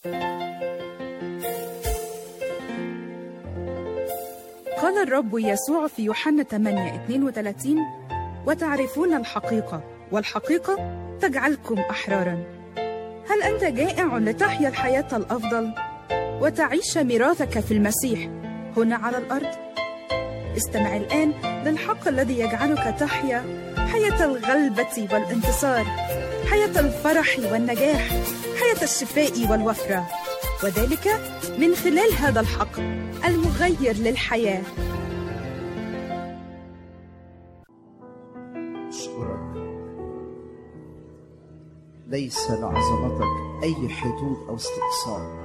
قال الرب يسوع في يوحنا 8 32 وتعرفون الحقيقة والحقيقة تجعلكم أحرارا هل أنت جائع لتحيا الحياة الأفضل وتعيش ميراثك في المسيح هنا على الأرض؟ استمع الآن للحق الذي يجعلك تحيا حياة الغلبة والانتصار حياة الفرح والنجاح حياة الشفاء والوفرة وذلك من خلال هذا الحق المغير للحياة أشكرك ليس لعظمتك أي حدود أو استقصاء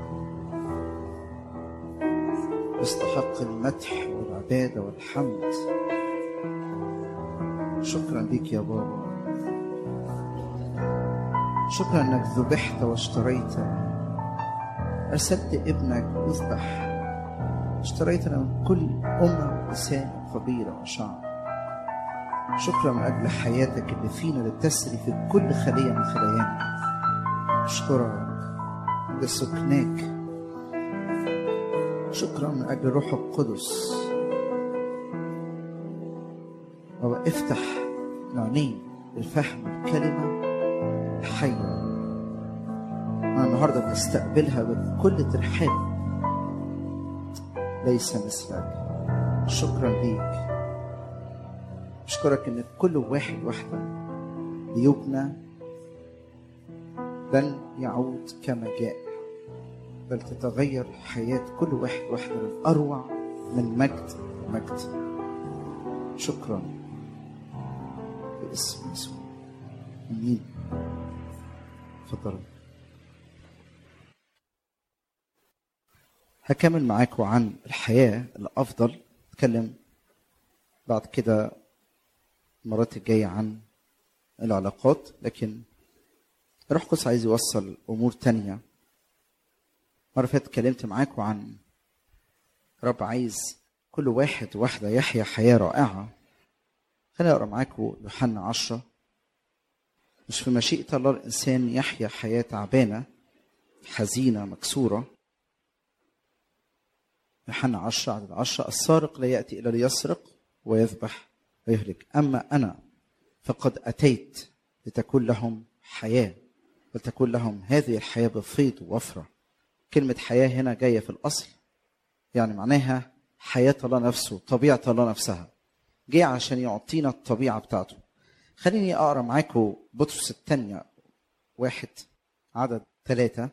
يستحق المدح والعبادة والحمد شكرا ليك يا بابا شكرا انك ذبحت واشتريت ارسلت ابنك يذبح اشتريتنا من كل امه ولسان وقبيله وشعب شكرا من اجل حياتك اللي فينا اللي تسري في كل خليه من خلايانا اشكرك لسكناك شكرا من اجل روح القدس بابا افتح العينين لفهم الكلمه الحيه انا النهارده بستقبلها بكل ترحاب ليس مثلك شكرا ليك اشكرك ان كل واحد واحده ليبنى لن يعود كما جاء بل تتغير حياة كل واحد واحدة من أروع من مجد مجد شكرا باسم يسوع امين تفضلوا هكمل معاكم عن الحياة الأفضل اتكلم بعد كده المرات الجاية عن العلاقات لكن الروح القدس عايز يوصل أمور تانية مرة فاتت اتكلمت معاكم عن رب عايز كل واحد واحدة يحيا حياة رائعة خليني أقرأ معاكم يوحنا عشرة مش في مشيئة الله الإنسان يحيا حياة تعبانة حزينة مكسورة يوحنا عشرة عدد عشرة السارق لا يأتي إلا ليسرق ويذبح ويهلك أما أنا فقد أتيت لتكون لهم حياة ولتكون لهم هذه الحياة بفيض ووفرة كلمة حياة هنا جاية في الأصل يعني معناها حياة الله نفسه طبيعة الله نفسها جه عشان يعطينا الطبيعة بتاعته خليني أقرأ معاكم بطرس الثانية واحد عدد ثلاثة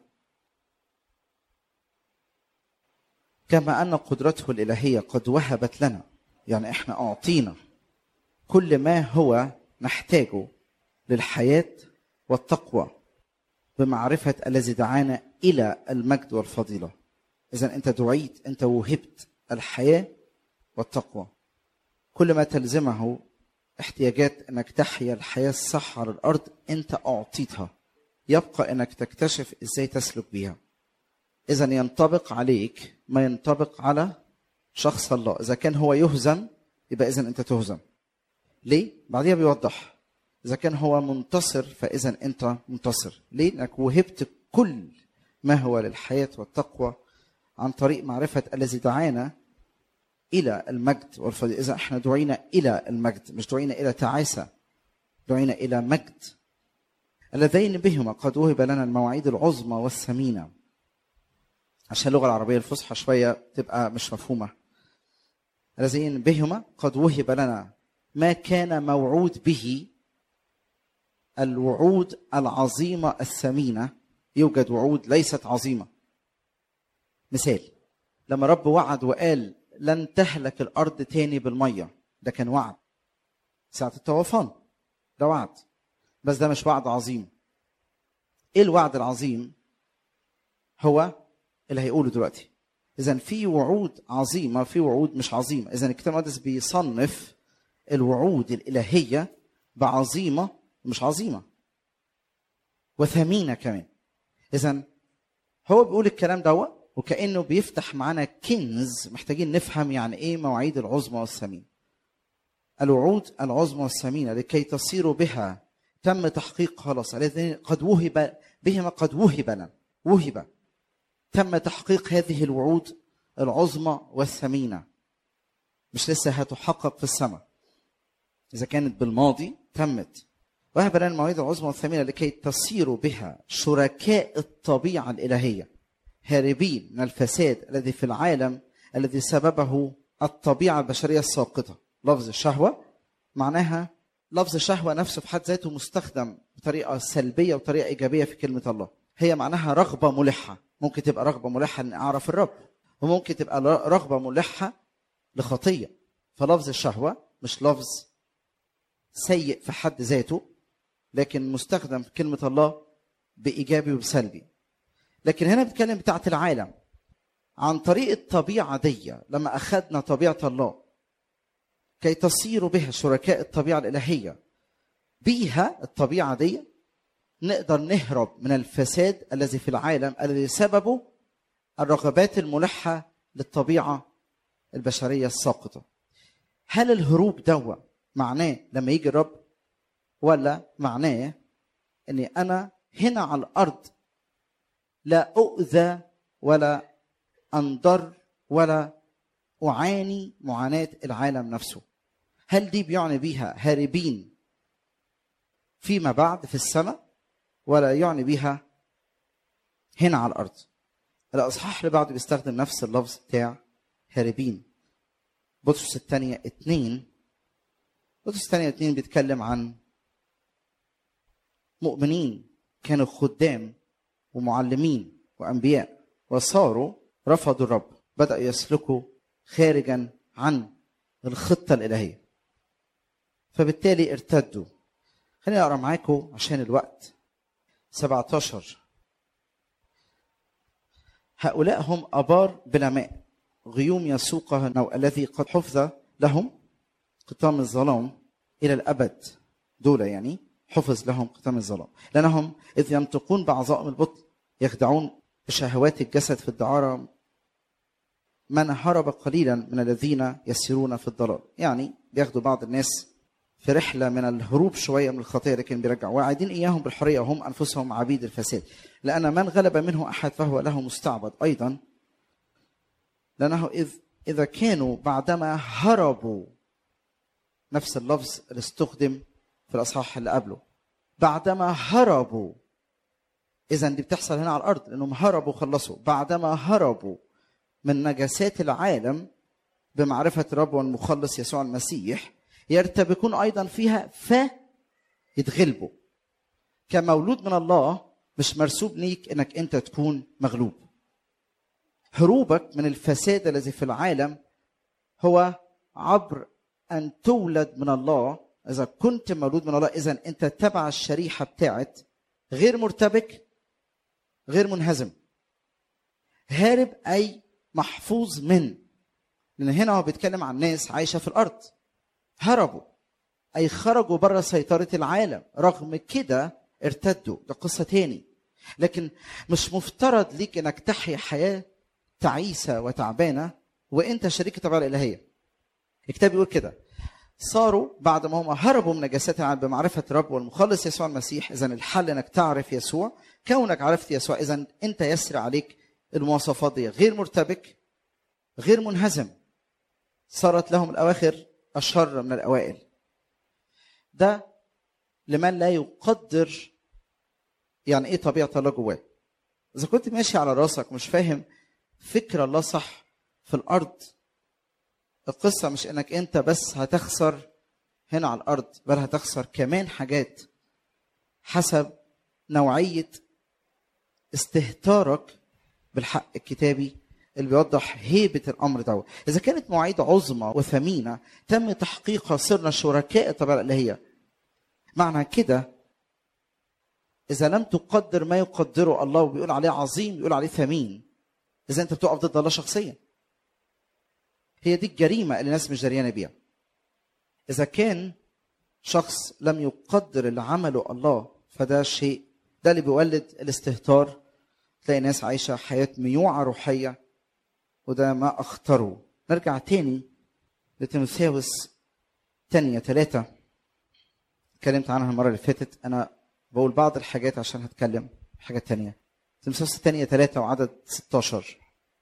كما أن قدرته الإلهية قد وهبت لنا يعني إحنا أعطينا كل ما هو نحتاجه للحياة والتقوى بمعرفة الذي دعانا إلى المجد والفضيلة إذا أنت دعيت أنت وهبت الحياة والتقوى كل ما تلزمه احتياجات أنك تحيا الحياة الصح على الأرض أنت أعطيتها يبقى أنك تكتشف إزاي تسلك بيها إذا ينطبق عليك ما ينطبق على شخص الله إذا كان هو يهزم يبقى إذا أنت تهزم ليه؟ بعديها بيوضح إذا كان هو منتصر فإذا أنت منتصر ليه؟ لأنك وهبت كل ما هو للحياة والتقوى عن طريق معرفة الذي دعانا إلى المجد والفضيلة إذا احنا دعينا إلى المجد مش دعينا إلى تعاسة دعينا إلى مجد اللذين بهما قد وهب لنا المواعيد العظمى والثمينة عشان اللغة العربية الفصحى شوية تبقى مش مفهومة اللذين بهما قد وهب لنا ما كان موعود به الوعود العظيمة الثمينة يوجد وعود ليست عظيمة مثال لما رب وعد وقال لن تهلك الأرض تاني بالمية ده كان وعد ساعة الطوفان ده وعد بس ده مش وعد عظيم ايه الوعد العظيم هو اللي هيقوله دلوقتي اذا في وعود عظيمه في وعود مش عظيمه اذا الكتاب المقدس بيصنف الوعود الالهيه بعظيمه مش عظيمه وثمينه كمان اذا هو بيقول الكلام ده وكانه بيفتح معانا كنز محتاجين نفهم يعني ايه مواعيد العظمى والثمينه الوعود العظمى والثمينه لكي تصيروا بها تم تحقيق خلاص الذين قد وهب بهما قد وهب لنا وهب تم تحقيق هذه الوعود العظمى والثمينه مش لسه هتحقق في السماء اذا كانت بالماضي تمت وهب لنا المواعيد العظمى والثمينه لكي تصيروا بها شركاء الطبيعه الالهيه هاربين من الفساد الذي في العالم الذي سببه الطبيعه البشريه الساقطه لفظ الشهوه معناها لفظ الشهوه نفسه في حد ذاته مستخدم بطريقه سلبيه وطريقه ايجابيه في كلمه الله هي معناها رغبه ملحه ممكن تبقى رغبه ملحه ان اعرف الرب وممكن تبقى رغبه ملحه لخطيه فلفظ الشهوه مش لفظ سيء في حد ذاته لكن مستخدم في كلمه الله بايجابي وبسلبي لكن هنا بتكلم بتاعه العالم عن طريق الطبيعه دي لما اخذنا طبيعه الله كي تصيروا بها شركاء الطبيعه الالهيه بيها الطبيعه دي نقدر نهرب من الفساد الذي في العالم الذي سببه الرغبات الملحه للطبيعه البشريه الساقطه هل الهروب دوا معناه لما يجي الرب ولا معناه اني انا هنا على الارض لا اؤذى ولا انضر ولا اعاني معاناه العالم نفسه هل دي بيعني بيها هاربين فيما بعد في السماء ولا يعني بيها هنا على الارض الاصحاح اللي بعده بيستخدم نفس اللفظ بتاع هاربين بطرس الثانية اتنين بطرس الثانية اتنين بيتكلم عن مؤمنين كانوا خدام ومعلمين وأنبياء وصاروا رفضوا الرب بدأوا يسلكوا خارجا عن الخطة الإلهية فبالتالي ارتدوا خليني أقرأ معاكم عشان الوقت 17 هؤلاء هم أبار بلا ماء غيوم يسوقها النوء الذي قد حفظ لهم قطام الظلام إلى الأبد دول يعني حفظ لهم قطام الظلام لأنهم إذ ينطقون بعظائم البطن يخدعون بشهوات الجسد في الدعارة من هرب قليلا من الذين يسيرون في الضلال يعني بياخدوا بعض الناس في رحلة من الهروب شوية من الخطية لكن بيرجعوا واعدين إياهم بالحرية وهم أنفسهم عبيد الفساد لأن من غلب منه أحد فهو له مستعبد أيضا لأنه إذ إذا كانوا بعدما هربوا نفس اللفظ اللي استخدم في الأصحاح اللي قبله بعدما هربوا إذا دي بتحصل هنا على الأرض لأنهم هربوا خلصوا بعدما هربوا من نجاسات العالم بمعرفة الرب والمخلص يسوع المسيح يرتبكون أيضا فيها فيتغلبوا كمولود من الله مش مرسوب ليك انك انت تكون مغلوب هروبك من الفساد الذي في العالم هو عبر ان تولد من الله اذا كنت مولود من الله اذا انت تبع الشريحه بتاعت غير مرتبك غير منهزم هارب اي محفوظ من لان هنا هو بيتكلم عن ناس عايشه في الارض هربوا اي خرجوا بره سيطره العالم رغم كده ارتدوا ده قصه تاني لكن مش مفترض ليك انك تحيا حياه تعيسه وتعبانه وانت شريك الطبيعه الالهيه الكتاب بيقول كده صاروا بعد ما هم هربوا من نجاسات العالم بمعرفه الرب والمخلص يسوع المسيح اذا الحل انك تعرف يسوع كونك عرفت يسوع اذا انت يسري عليك المواصفات دي غير مرتبك غير منهزم صارت لهم الاواخر اشر من الاوائل ده لمن لا يقدر يعني ايه طبيعه الله جواه اذا كنت ماشي على راسك مش فاهم فكر الله صح في الارض القصه مش انك انت بس هتخسر هنا على الارض بل هتخسر كمان حاجات حسب نوعيه استهتارك بالحق الكتابي اللي بيوضح هيبة الأمر ده إذا كانت مواعيد عظمى وثمينة تم تحقيقها صرنا شركاء الطبيعة الإلهية معنى كده إذا لم تقدر ما يقدره الله وبيقول عليه عظيم بيقول عليه ثمين إذا أنت بتقف ضد الله شخصيا هي دي الجريمة اللي الناس مش دريانة بيها إذا كان شخص لم يقدر اللي عمله الله فده شيء ده اللي بيولد الاستهتار تلاقي ناس عايشة حياة ميوعة روحية وده ما أخطره نرجع تاني لتيموثاوس تانية ثلاثة اتكلمت عنها المرة اللي فاتت أنا بقول بعض الحاجات عشان هتكلم حاجة تانية تمساس الثانية ثلاثة وعدد 16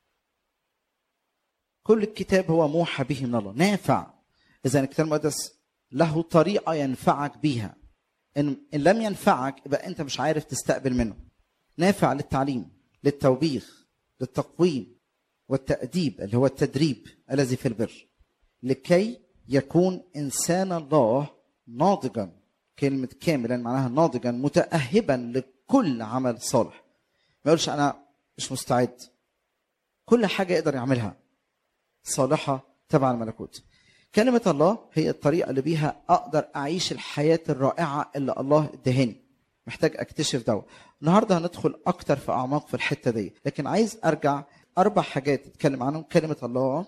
كل الكتاب هو موحى به من الله نافع إذا الكتاب المقدس له طريقة ينفعك بيها إن, إن لم ينفعك يبقى أنت مش عارف تستقبل منه نافع للتعليم للتوبيخ للتقويم والتأديب اللي هو التدريب الذي في البر لكي يكون إنسان الله ناضجا كلمة كاملا معناها ناضجا متأهبا لكل عمل صالح ما يقولش أنا مش مستعد كل حاجة يقدر يعملها صالحة تبع الملكوت كلمة الله هي الطريقة اللي بيها أقدر أعيش الحياة الرائعة اللي الله ادهاني محتاج أكتشف ده النهاردة هندخل أكتر في أعماق في الحتة دي لكن عايز أرجع أربع حاجات تتكلم عنهم كلمة الله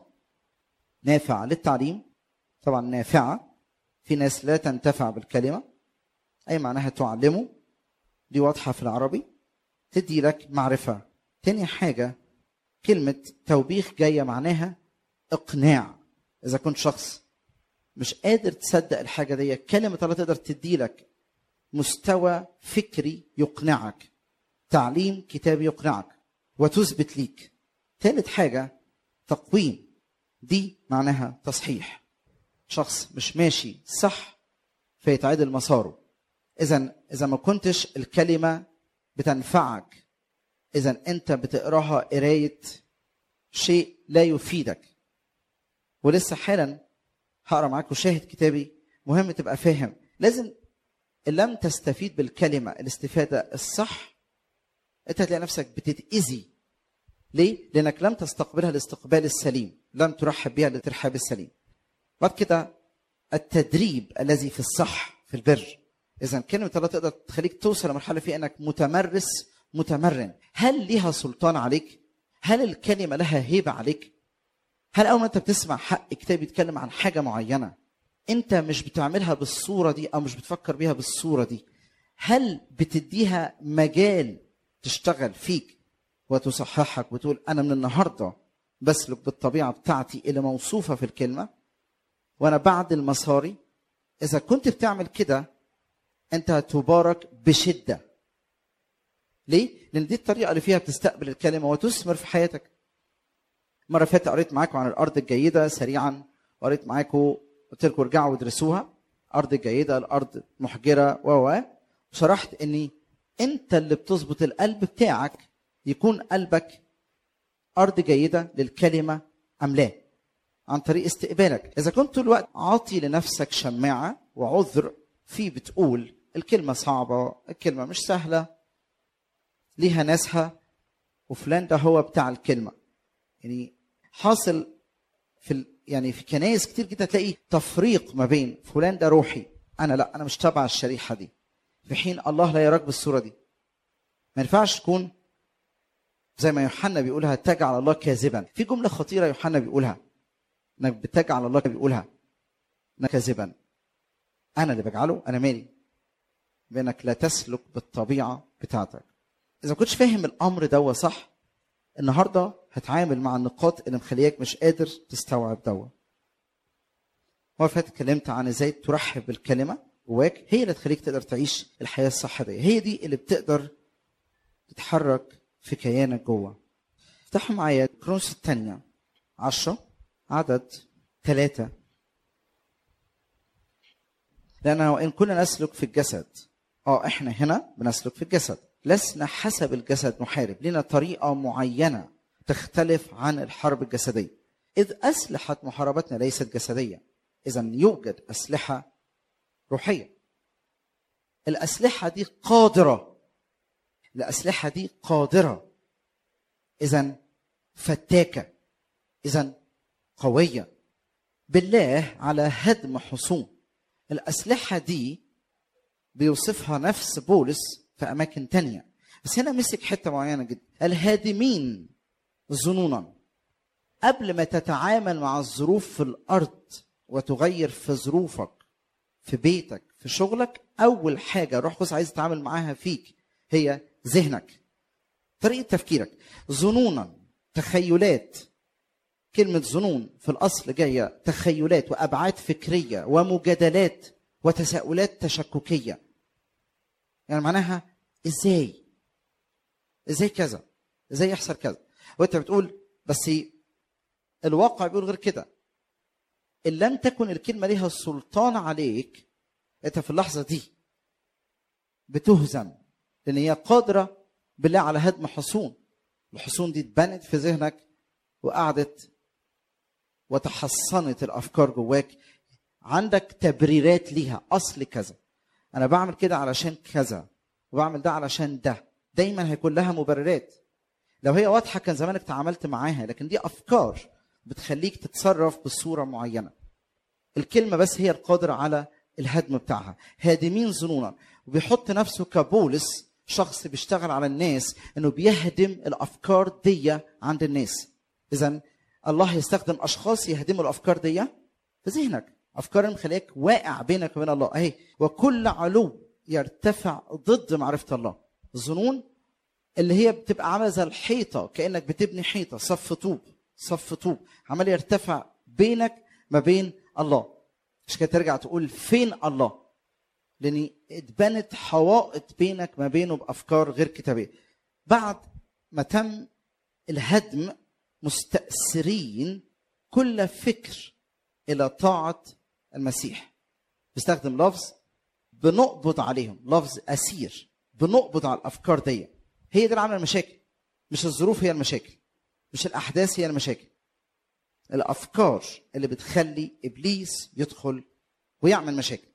نافعة للتعليم طبعا نافعة في ناس لا تنتفع بالكلمة أي معناها تعلمه دي واضحة في العربي تدي لك معرفة تاني حاجة كلمة توبيخ جاية معناها إقناع إذا كنت شخص مش قادر تصدق الحاجة دي كلمة الله تقدر تدي لك مستوى فكري يقنعك تعليم كتابي يقنعك وتثبت ليك ثالث حاجة تقويم دي معناها تصحيح شخص مش ماشي صح فيتعدل مساره اذا اذا ما كنتش الكلمه بتنفعك اذا انت بتقراها قرايه شيء لا يفيدك ولسه حالا هقرا معاكم شاهد كتابي مهم تبقى فاهم لازم ان لم تستفيد بالكلمه الاستفاده الصح انت هتلاقي نفسك بتتاذي ليه؟ لانك لم تستقبلها الاستقبال السليم لم ترحب بها الترحاب السليم بعد كده التدريب الذي في الصح في البر اذا كلمه الله تقدر تخليك توصل لمرحله فيها انك متمرس متمرن هل ليها سلطان عليك هل الكلمه لها هيبه عليك هل اول ما انت بتسمع حق كتاب يتكلم عن حاجه معينه انت مش بتعملها بالصوره دي او مش بتفكر بيها بالصوره دي هل بتديها مجال تشتغل فيك وتصححك وتقول انا من النهارده بسلك بالطبيعه بتاعتي اللي موصوفه في الكلمه وانا بعدل مساري اذا كنت بتعمل كده انت هتبارك بشده ليه لان دي الطريقه اللي فيها بتستقبل الكلمه وتثمر في حياتك مره فاتت قريت معاكم عن الارض الجيده سريعا قريت معاكم قلت لكم ارجعوا وادرسوها ارض الجيده الارض محجره و وشرحت اني انت اللي بتظبط القلب بتاعك يكون قلبك ارض جيده للكلمه ام لا عن طريق استقبالك اذا كنت طول الوقت عاطي لنفسك شماعه وعذر في بتقول الكلمه صعبه الكلمه مش سهله ليها ناسها وفلان ده هو بتاع الكلمه يعني حاصل في ال... يعني في كنايس كتير جدا تلاقي تفريق ما بين فلان ده روحي انا لا انا مش تبع الشريحه دي في حين الله لا يراك بالصوره دي ما ينفعش تكون زي ما يوحنا بيقولها تجعل الله كاذبا في جمله خطيره يوحنا بيقولها انك بتجعل الله بيقولها انك كاذبا انا اللي بجعله انا مالي بانك لا تسلك بالطبيعه بتاعتك اذا ما كنتش فاهم الامر ده صح النهارده هتعامل مع النقاط اللي مخلياك مش قادر تستوعب دوا مرة فاتت اتكلمت عن ازاي ترحب بالكلمة جواك هي اللي تخليك تقدر تعيش الحياة الصح دي هي دي اللي بتقدر تتحرك في كيانك جوه افتحوا معايا كرونس الثانية عشرة عدد ثلاثة لأنه وإن كنا نسلك في الجسد اه احنا هنا بنسلك في الجسد لسنا حسب الجسد نحارب لنا طريقة معينة تختلف عن الحرب الجسدية إذ أسلحة محاربتنا ليست جسدية إذا يوجد أسلحة روحية الأسلحة دي قادرة الأسلحة دي قادرة إذا فتاكة إذا قوية بالله على هدم حصون الأسلحة دي بيوصفها نفس بولس في أماكن تانية بس هنا مسك حتة معينة جدا الهادمين ظنونا قبل ما تتعامل مع الظروف في الأرض وتغير في ظروفك في بيتك في شغلك أول حاجة روح قدس عايز تتعامل معاها فيك هي ذهنك طريقة تفكيرك ظنونا تخيلات كلمة ظنون في الأصل جاية تخيلات وأبعاد فكرية ومجادلات وتساؤلات تشككية يعني معناها إزاي ازاي كذا ازاي يحصل كذا وانت بتقول بس الواقع بيقول غير كده ان لم تكن الكلمه ليها سلطان عليك انت في اللحظه دي بتهزم لان هي قادره بالله على هدم حصون الحصون دي اتبنت في ذهنك وقعدت وتحصنت الافكار جواك عندك تبريرات ليها اصل كذا انا بعمل كده علشان كذا وبعمل ده علشان ده دايما هيكون لها مبررات لو هي واضحه كان زمانك تعاملت معاها لكن دي افكار بتخليك تتصرف بصوره معينه الكلمه بس هي القادره على الهدم بتاعها هادمين ظنونا وبيحط نفسه كبولس شخص بيشتغل على الناس انه بيهدم الافكار دي عند الناس اذا الله يستخدم اشخاص يهدموا الافكار دي في ذهنك افكار مخليك واقع بينك وبين الله اهي وكل علو يرتفع ضد معرفه الله الظنون اللي هي بتبقى عامله زي الحيطه كانك بتبني حيطه صف طوب صف طوب عمال يرتفع بينك ما بين الله مش كده ترجع تقول فين الله لان اتبنت حوائط بينك ما بينه بافكار غير كتابيه بعد ما تم الهدم مستأثرين كل فكر الى طاعه المسيح بيستخدم لفظ بنقبض عليهم لفظ اسير بنقبض على الافكار دي هي دي اللي عامله المشاكل مش الظروف هي المشاكل مش الاحداث هي المشاكل الافكار اللي بتخلي ابليس يدخل ويعمل مشاكل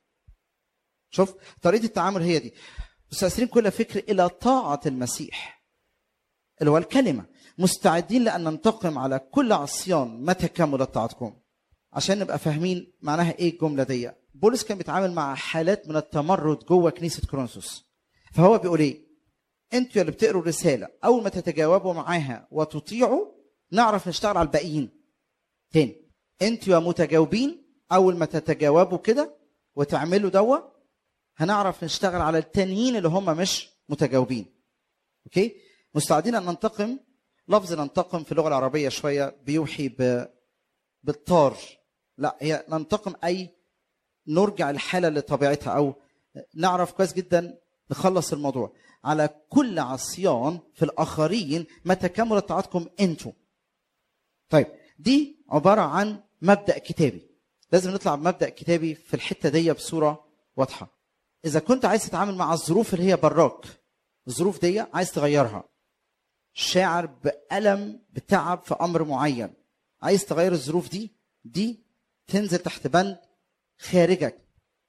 شوف طريقه التعامل هي دي مستأثرين كل فكر الى طاعه المسيح اللي هو الكلمه مستعدين لان ننتقم على كل عصيان متى كملت طاعتكم عشان نبقى فاهمين معناها ايه الجمله دي بولس كان بيتعامل مع حالات من التمرد جوه كنيسه كورنثوس فهو بيقول ايه انتوا اللي بتقروا الرساله اول ما تتجاوبوا معاها وتطيعوا نعرف نشتغل على الباقيين تاني انتوا يا متجاوبين اول ما تتجاوبوا كده وتعملوا دوا هنعرف نشتغل على التانيين اللي هم مش متجاوبين اوكي مستعدين ان ننتقم لفظ ننتقم في اللغه العربيه شويه بيوحي ب... بالطار لا هي ننتقم اي نرجع الحاله لطبيعتها او نعرف كويس جدا نخلص الموضوع على كل عصيان في الاخرين متى كملت طاعتكم انتم طيب دي عباره عن مبدا كتابي لازم نطلع بمبدا كتابي في الحته دي بصوره واضحه اذا كنت عايز تتعامل مع الظروف اللي هي براك الظروف دي عايز تغيرها شاعر بالم بتعب في امر معين عايز تغير الظروف دي دي تنزل تحت بند خارجك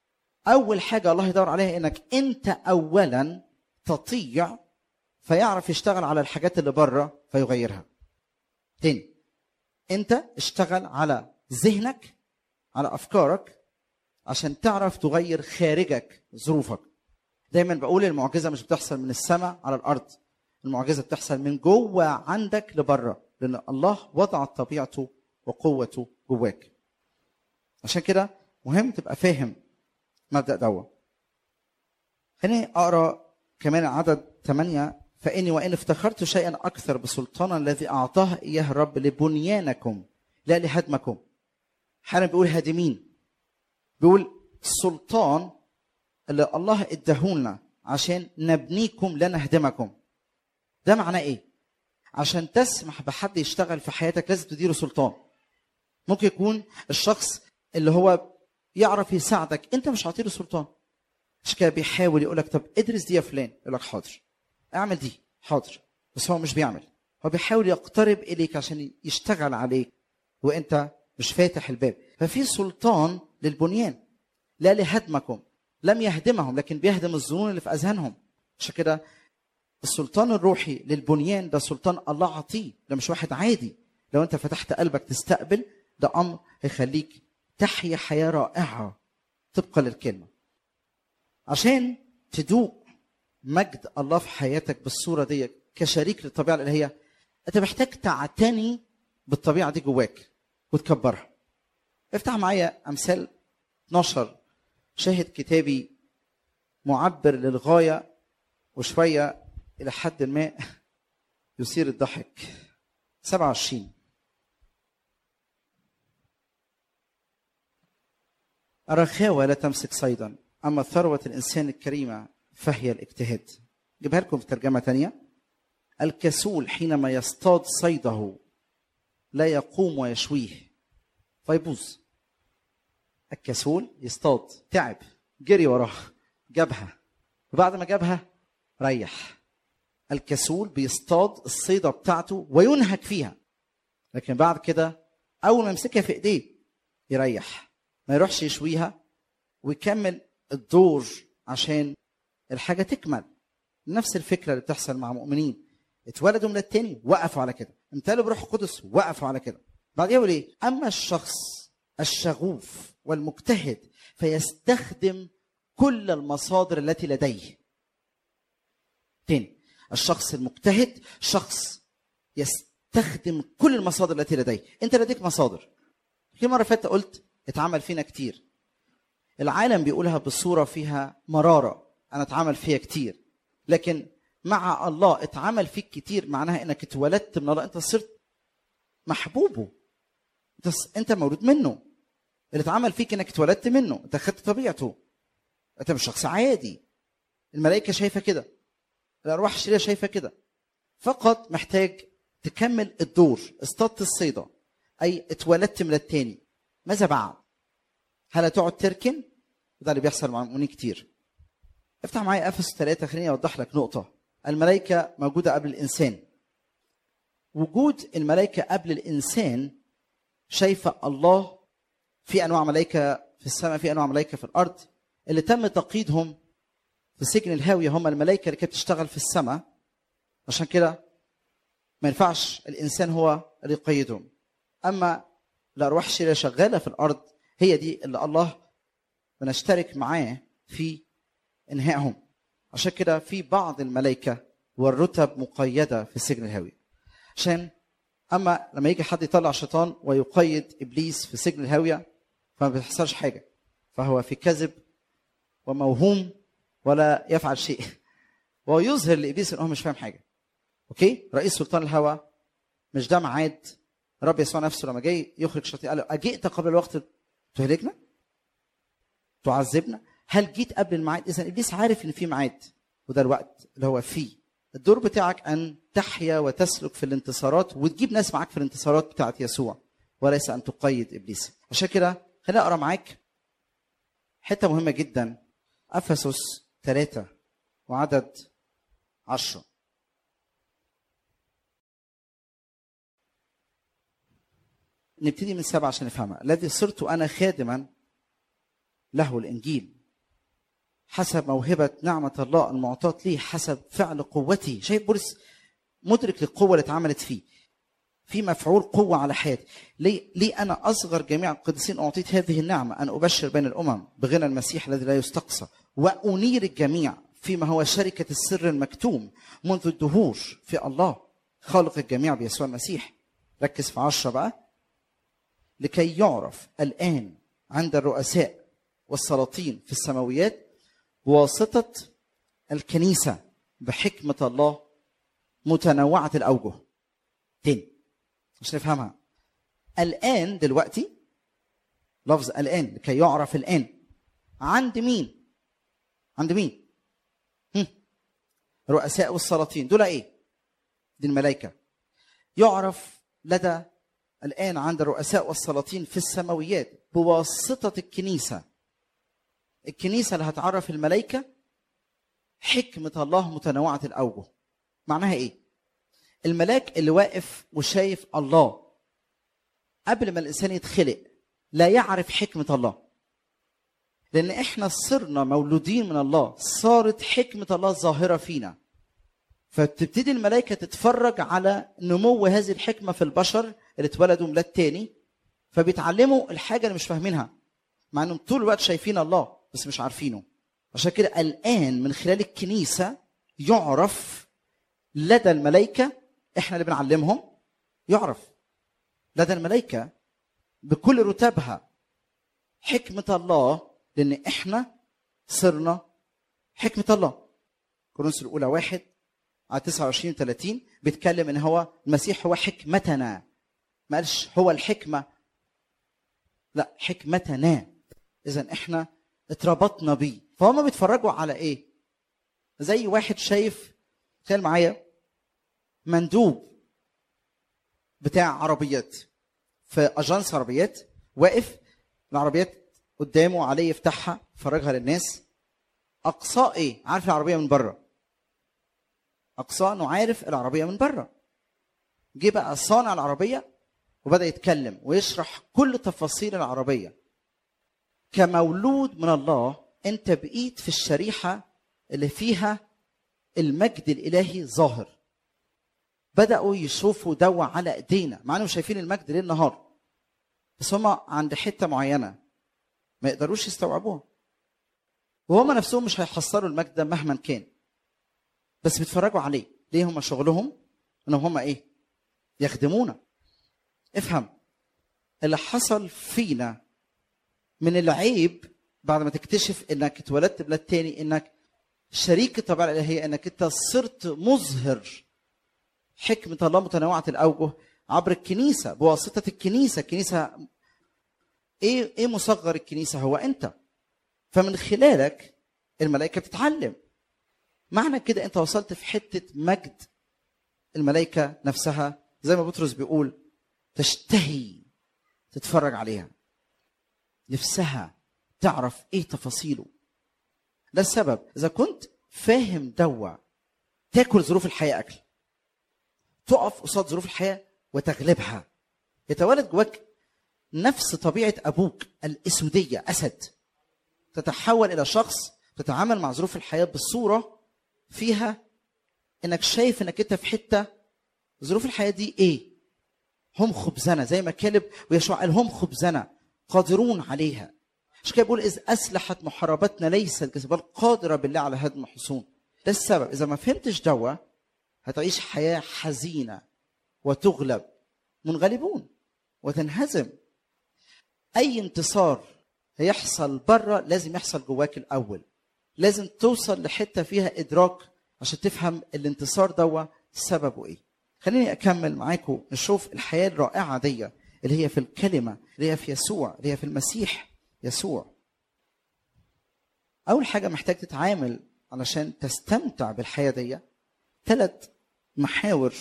اول حاجه الله يدور عليها انك انت اولا تطيع فيعرف يشتغل على الحاجات اللي بره فيغيرها تاني انت اشتغل على ذهنك على افكارك عشان تعرف تغير خارجك ظروفك دايما بقول المعجزه مش بتحصل من السماء على الارض المعجزه بتحصل من جوه عندك لبره لان الله وضع طبيعته وقوته جواك عشان كده مهم تبقى فاهم مبدا دوا خليني اقرا كمان عدد ثمانية فاني وان افتخرت شيئا اكثر بسلطان الذي اعطاه اياه الرب لبنيانكم لا لهدمكم حالا بيقول هادمين بيقول السلطان اللي الله اداهولنا عشان نبنيكم لا نهدمكم ده معناه ايه عشان تسمح بحد يشتغل في حياتك لازم تديله سلطان ممكن يكون الشخص اللي هو يعرف يساعدك انت مش عاطيله سلطان مش كده بيحاول يقول لك طب ادرس دي يا فلان يقول لك حاضر اعمل دي حاضر بس هو مش بيعمل هو بيحاول يقترب اليك عشان يشتغل عليك وانت مش فاتح الباب ففي سلطان للبنيان لا لهدمكم لم يهدمهم لكن بيهدم الظنون اللي في اذهانهم عشان كده السلطان الروحي للبنيان ده سلطان الله عطيه ده مش واحد عادي لو انت فتحت قلبك تستقبل ده امر هيخليك تحيا حياه رائعه طبقا للكلمه عشان تدوق مجد الله في حياتك بالصوره دي كشريك للطبيعه الالهيه انت محتاج تعتني بالطبيعه دي جواك وتكبرها افتح معايا امثال 12 شاهد كتابي معبر للغايه وشويه الى حد ما يثير الضحك 27 الرخاوة لا تمسك صيدا أما ثروة الإنسان الكريمة فهي الاجتهاد جيبها لكم في ترجمة تانية الكسول حينما يصطاد صيده لا يقوم ويشويه فيبوظ الكسول يصطاد تعب جري وراه جابها وبعد ما جابها ريح الكسول بيصطاد الصيدة بتاعته وينهك فيها لكن بعد كده أول ما يمسكها في إيديه يريح ما يروحش يشويها ويكمل الدور عشان الحاجة تكمل نفس الفكرة اللي بتحصل مع مؤمنين اتولدوا من التاني وقفوا على كده امتلوا بروح القدس وقفوا على كده بعدين يقول ايه اما الشخص الشغوف والمجتهد فيستخدم كل المصادر التي لديه تاني الشخص المجتهد شخص يستخدم كل المصادر التي لديه انت لديك مصادر في مره فاتت قلت اتعمل فينا كتير العالم بيقولها بصوره فيها مراره انا اتعمل فيها كتير لكن مع الله اتعمل فيك كتير معناها انك اتولدت من الله انت صرت محبوبه انت انت مولود منه اللي اتعمل فيك انك اتولدت منه انت خدت طبيعته انت مش شخص عادي الملائكه شايفه كده الارواح الشريره شايفه كده فقط محتاج تكمل الدور اصطادت الصيده اي اتولدت من التاني ماذا بعد هل هتقعد تركن وده اللي بيحصل مع المؤمنين كتير افتح معايا افس 3 خليني اوضح لك نقطه الملائكه موجوده قبل الانسان وجود الملائكه قبل الانسان شايفه الله في انواع ملائكه في السماء في انواع ملائكه في الارض اللي تم تقييدهم في سجن الهاويه هم الملائكه اللي كانت بتشتغل في السماء عشان كده ما ينفعش الانسان هو اللي يقيدهم اما الارواح الشريره شغاله في الارض هي دي اللي الله بنشترك معاه في انهائهم عشان كده في بعض الملائكه والرتب مقيده في سجن الهاويه عشان اما لما يجي حد يطلع شيطان ويقيد ابليس في سجن الهاويه فما بيحصلش حاجه فهو في كذب وموهوم ولا يفعل شيء وهو يظهر لابليس ان هو مش فاهم حاجه اوكي رئيس سلطان الهوى مش ده ميعاد رب يسوع نفسه لما جاي يخرج شياطين قال له اجئت قبل الوقت تهلكنا تعذبنا هل جيت قبل الميعاد اذا ابليس عارف ان في ميعاد وده الوقت اللي هو فيه الدور بتاعك ان تحيا وتسلك في الانتصارات وتجيب ناس معاك في الانتصارات بتاعت يسوع وليس ان تقيد ابليس عشان كده خليني اقرا معاك حته مهمه جدا افسس ثلاثة وعدد عشرة نبتدي من سبعة عشان نفهمها الذي صرت أنا خادما له الإنجيل حسب موهبة نعمة الله المعطاة لي حسب فعل قوتي شايف بولس مدرك للقوة اللي اتعملت فيه في مفعول قوة على حياتي ليه, ليه أنا أصغر جميع القديسين أعطيت هذه النعمة أن أبشر بين الأمم بغنى المسيح الذي لا يستقصى وأنير الجميع فيما هو شركة السر المكتوم منذ الدهور في الله خالق الجميع بيسوع المسيح ركز في عشرة بقى لكي يعرف الآن عند الرؤساء والسلاطين في السماويات بواسطة الكنيسة بحكمة الله متنوعة الأوجه تاني مش نفهمها الآن دلوقتي لفظ الآن لكي يعرف الآن عند مين عند مين هم. رؤساء والسلاطين دول ايه دي الملائكة يعرف لدى الآن عند الرؤساء والسلاطين في السماويات بواسطة الكنيسة الكنيسة اللي هتعرف الملائكة حكمة الله متنوعة الأوجه معناها إيه؟ الملاك اللي واقف وشايف الله قبل ما الإنسان يتخلق لا يعرف حكمة الله لأن إحنا صرنا مولودين من الله صارت حكمة الله ظاهرة فينا فتبتدي الملائكة تتفرج على نمو هذه الحكمة في البشر اللي اتولدوا ميلاد تاني فبيتعلموا الحاجة اللي مش فاهمينها مع انهم طول الوقت شايفين الله بس مش عارفينه عشان كده الآن من خلال الكنيسة يعرف لدى الملائكة احنا اللي بنعلمهم يعرف لدى الملائكة بكل رتبها حكمة الله لأن احنا صرنا حكمة الله كورنثوس الأولى واحد على 29 30 بيتكلم ان هو المسيح هو حكمتنا ما قالش هو الحكمة لا حكمتنا إذا احنا اتربطنا بيه فهم بيتفرجوا على ايه؟ زي واحد شايف تخيل معايا مندوب بتاع عربيات في اجانس عربيات واقف العربيات قدامه عليه يفتحها يفرجها للناس اقصاه ايه عارف العربيه من بره اقصاه انه عارف العربيه من بره جه بقى صانع العربيه وبدا يتكلم ويشرح كل تفاصيل العربيه كمولود من الله انت بقيت في الشريحه اللي فيها المجد الالهي ظاهر بداوا يشوفوا دوا على ايدينا مع انهم شايفين المجد ليل نهار بس هم عند حته معينه ما يقدروش يستوعبوها وهم نفسهم مش هيحصلوا المجد ده مهما كان بس بيتفرجوا عليه ليه هم شغلهم انهم هم ايه يخدمونا افهم اللي حصل فينا من العيب بعد ما تكتشف انك اتولدت بلاد تاني انك شريك الطبيعه الالهيه انك انت صرت مظهر حكمه الله متنوعه الاوجه عبر الكنيسه بواسطه الكنيسه الكنيسه ايه ايه مصغر الكنيسه هو انت فمن خلالك الملائكه بتتعلم معنى كده انت وصلت في حته مجد الملائكه نفسها زي ما بطرس بيقول تشتهي تتفرج عليها نفسها تعرف ايه تفاصيله ده السبب اذا كنت فاهم دوا تاكل ظروف الحياه اكل تقف قصاد ظروف الحياه وتغلبها يتولد جواك نفس طبيعه ابوك الاسوديه اسد تتحول الى شخص تتعامل مع ظروف الحياه بصوره فيها انك شايف انك انت في حته ظروف الحياه دي ايه هم خبزنا زي ما كالب ويشوع قال هم خبزنا قادرون عليها مش كده بيقول اذ اسلحت محاربتنا ليست الجسد بل قادره بالله على هدم حصون ده السبب اذا ما فهمتش دوا هتعيش حياه حزينه وتغلب منغلبون وتنهزم اي انتصار هيحصل بره لازم يحصل جواك الاول لازم توصل لحته فيها ادراك عشان تفهم الانتصار دوا سببه ايه خليني اكمل معاكم نشوف الحياه الرائعه دي اللي هي في الكلمه اللي هي في يسوع اللي هي في المسيح يسوع اول حاجه محتاج تتعامل علشان تستمتع بالحياه دي ثلاث محاور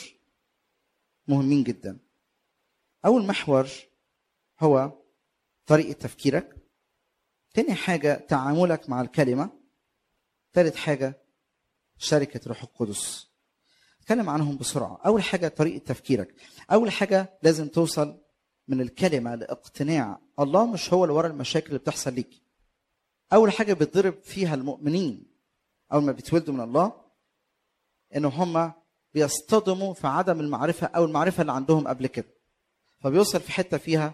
مهمين جدا اول محور هو طريقه تفكيرك تاني حاجه تعاملك مع الكلمه ثالث حاجه شركه روح القدس اتكلم عنهم بسرعه اول حاجه طريقه تفكيرك اول حاجه لازم توصل من الكلمه لاقتناع الله مش هو اللي ورا المشاكل اللي بتحصل ليك اول حاجه بيتضرب فيها المؤمنين اول ما بيتولدوا من الله ان هم بيصطدموا في عدم المعرفه او المعرفه اللي عندهم قبل كده فبيوصل في حته فيها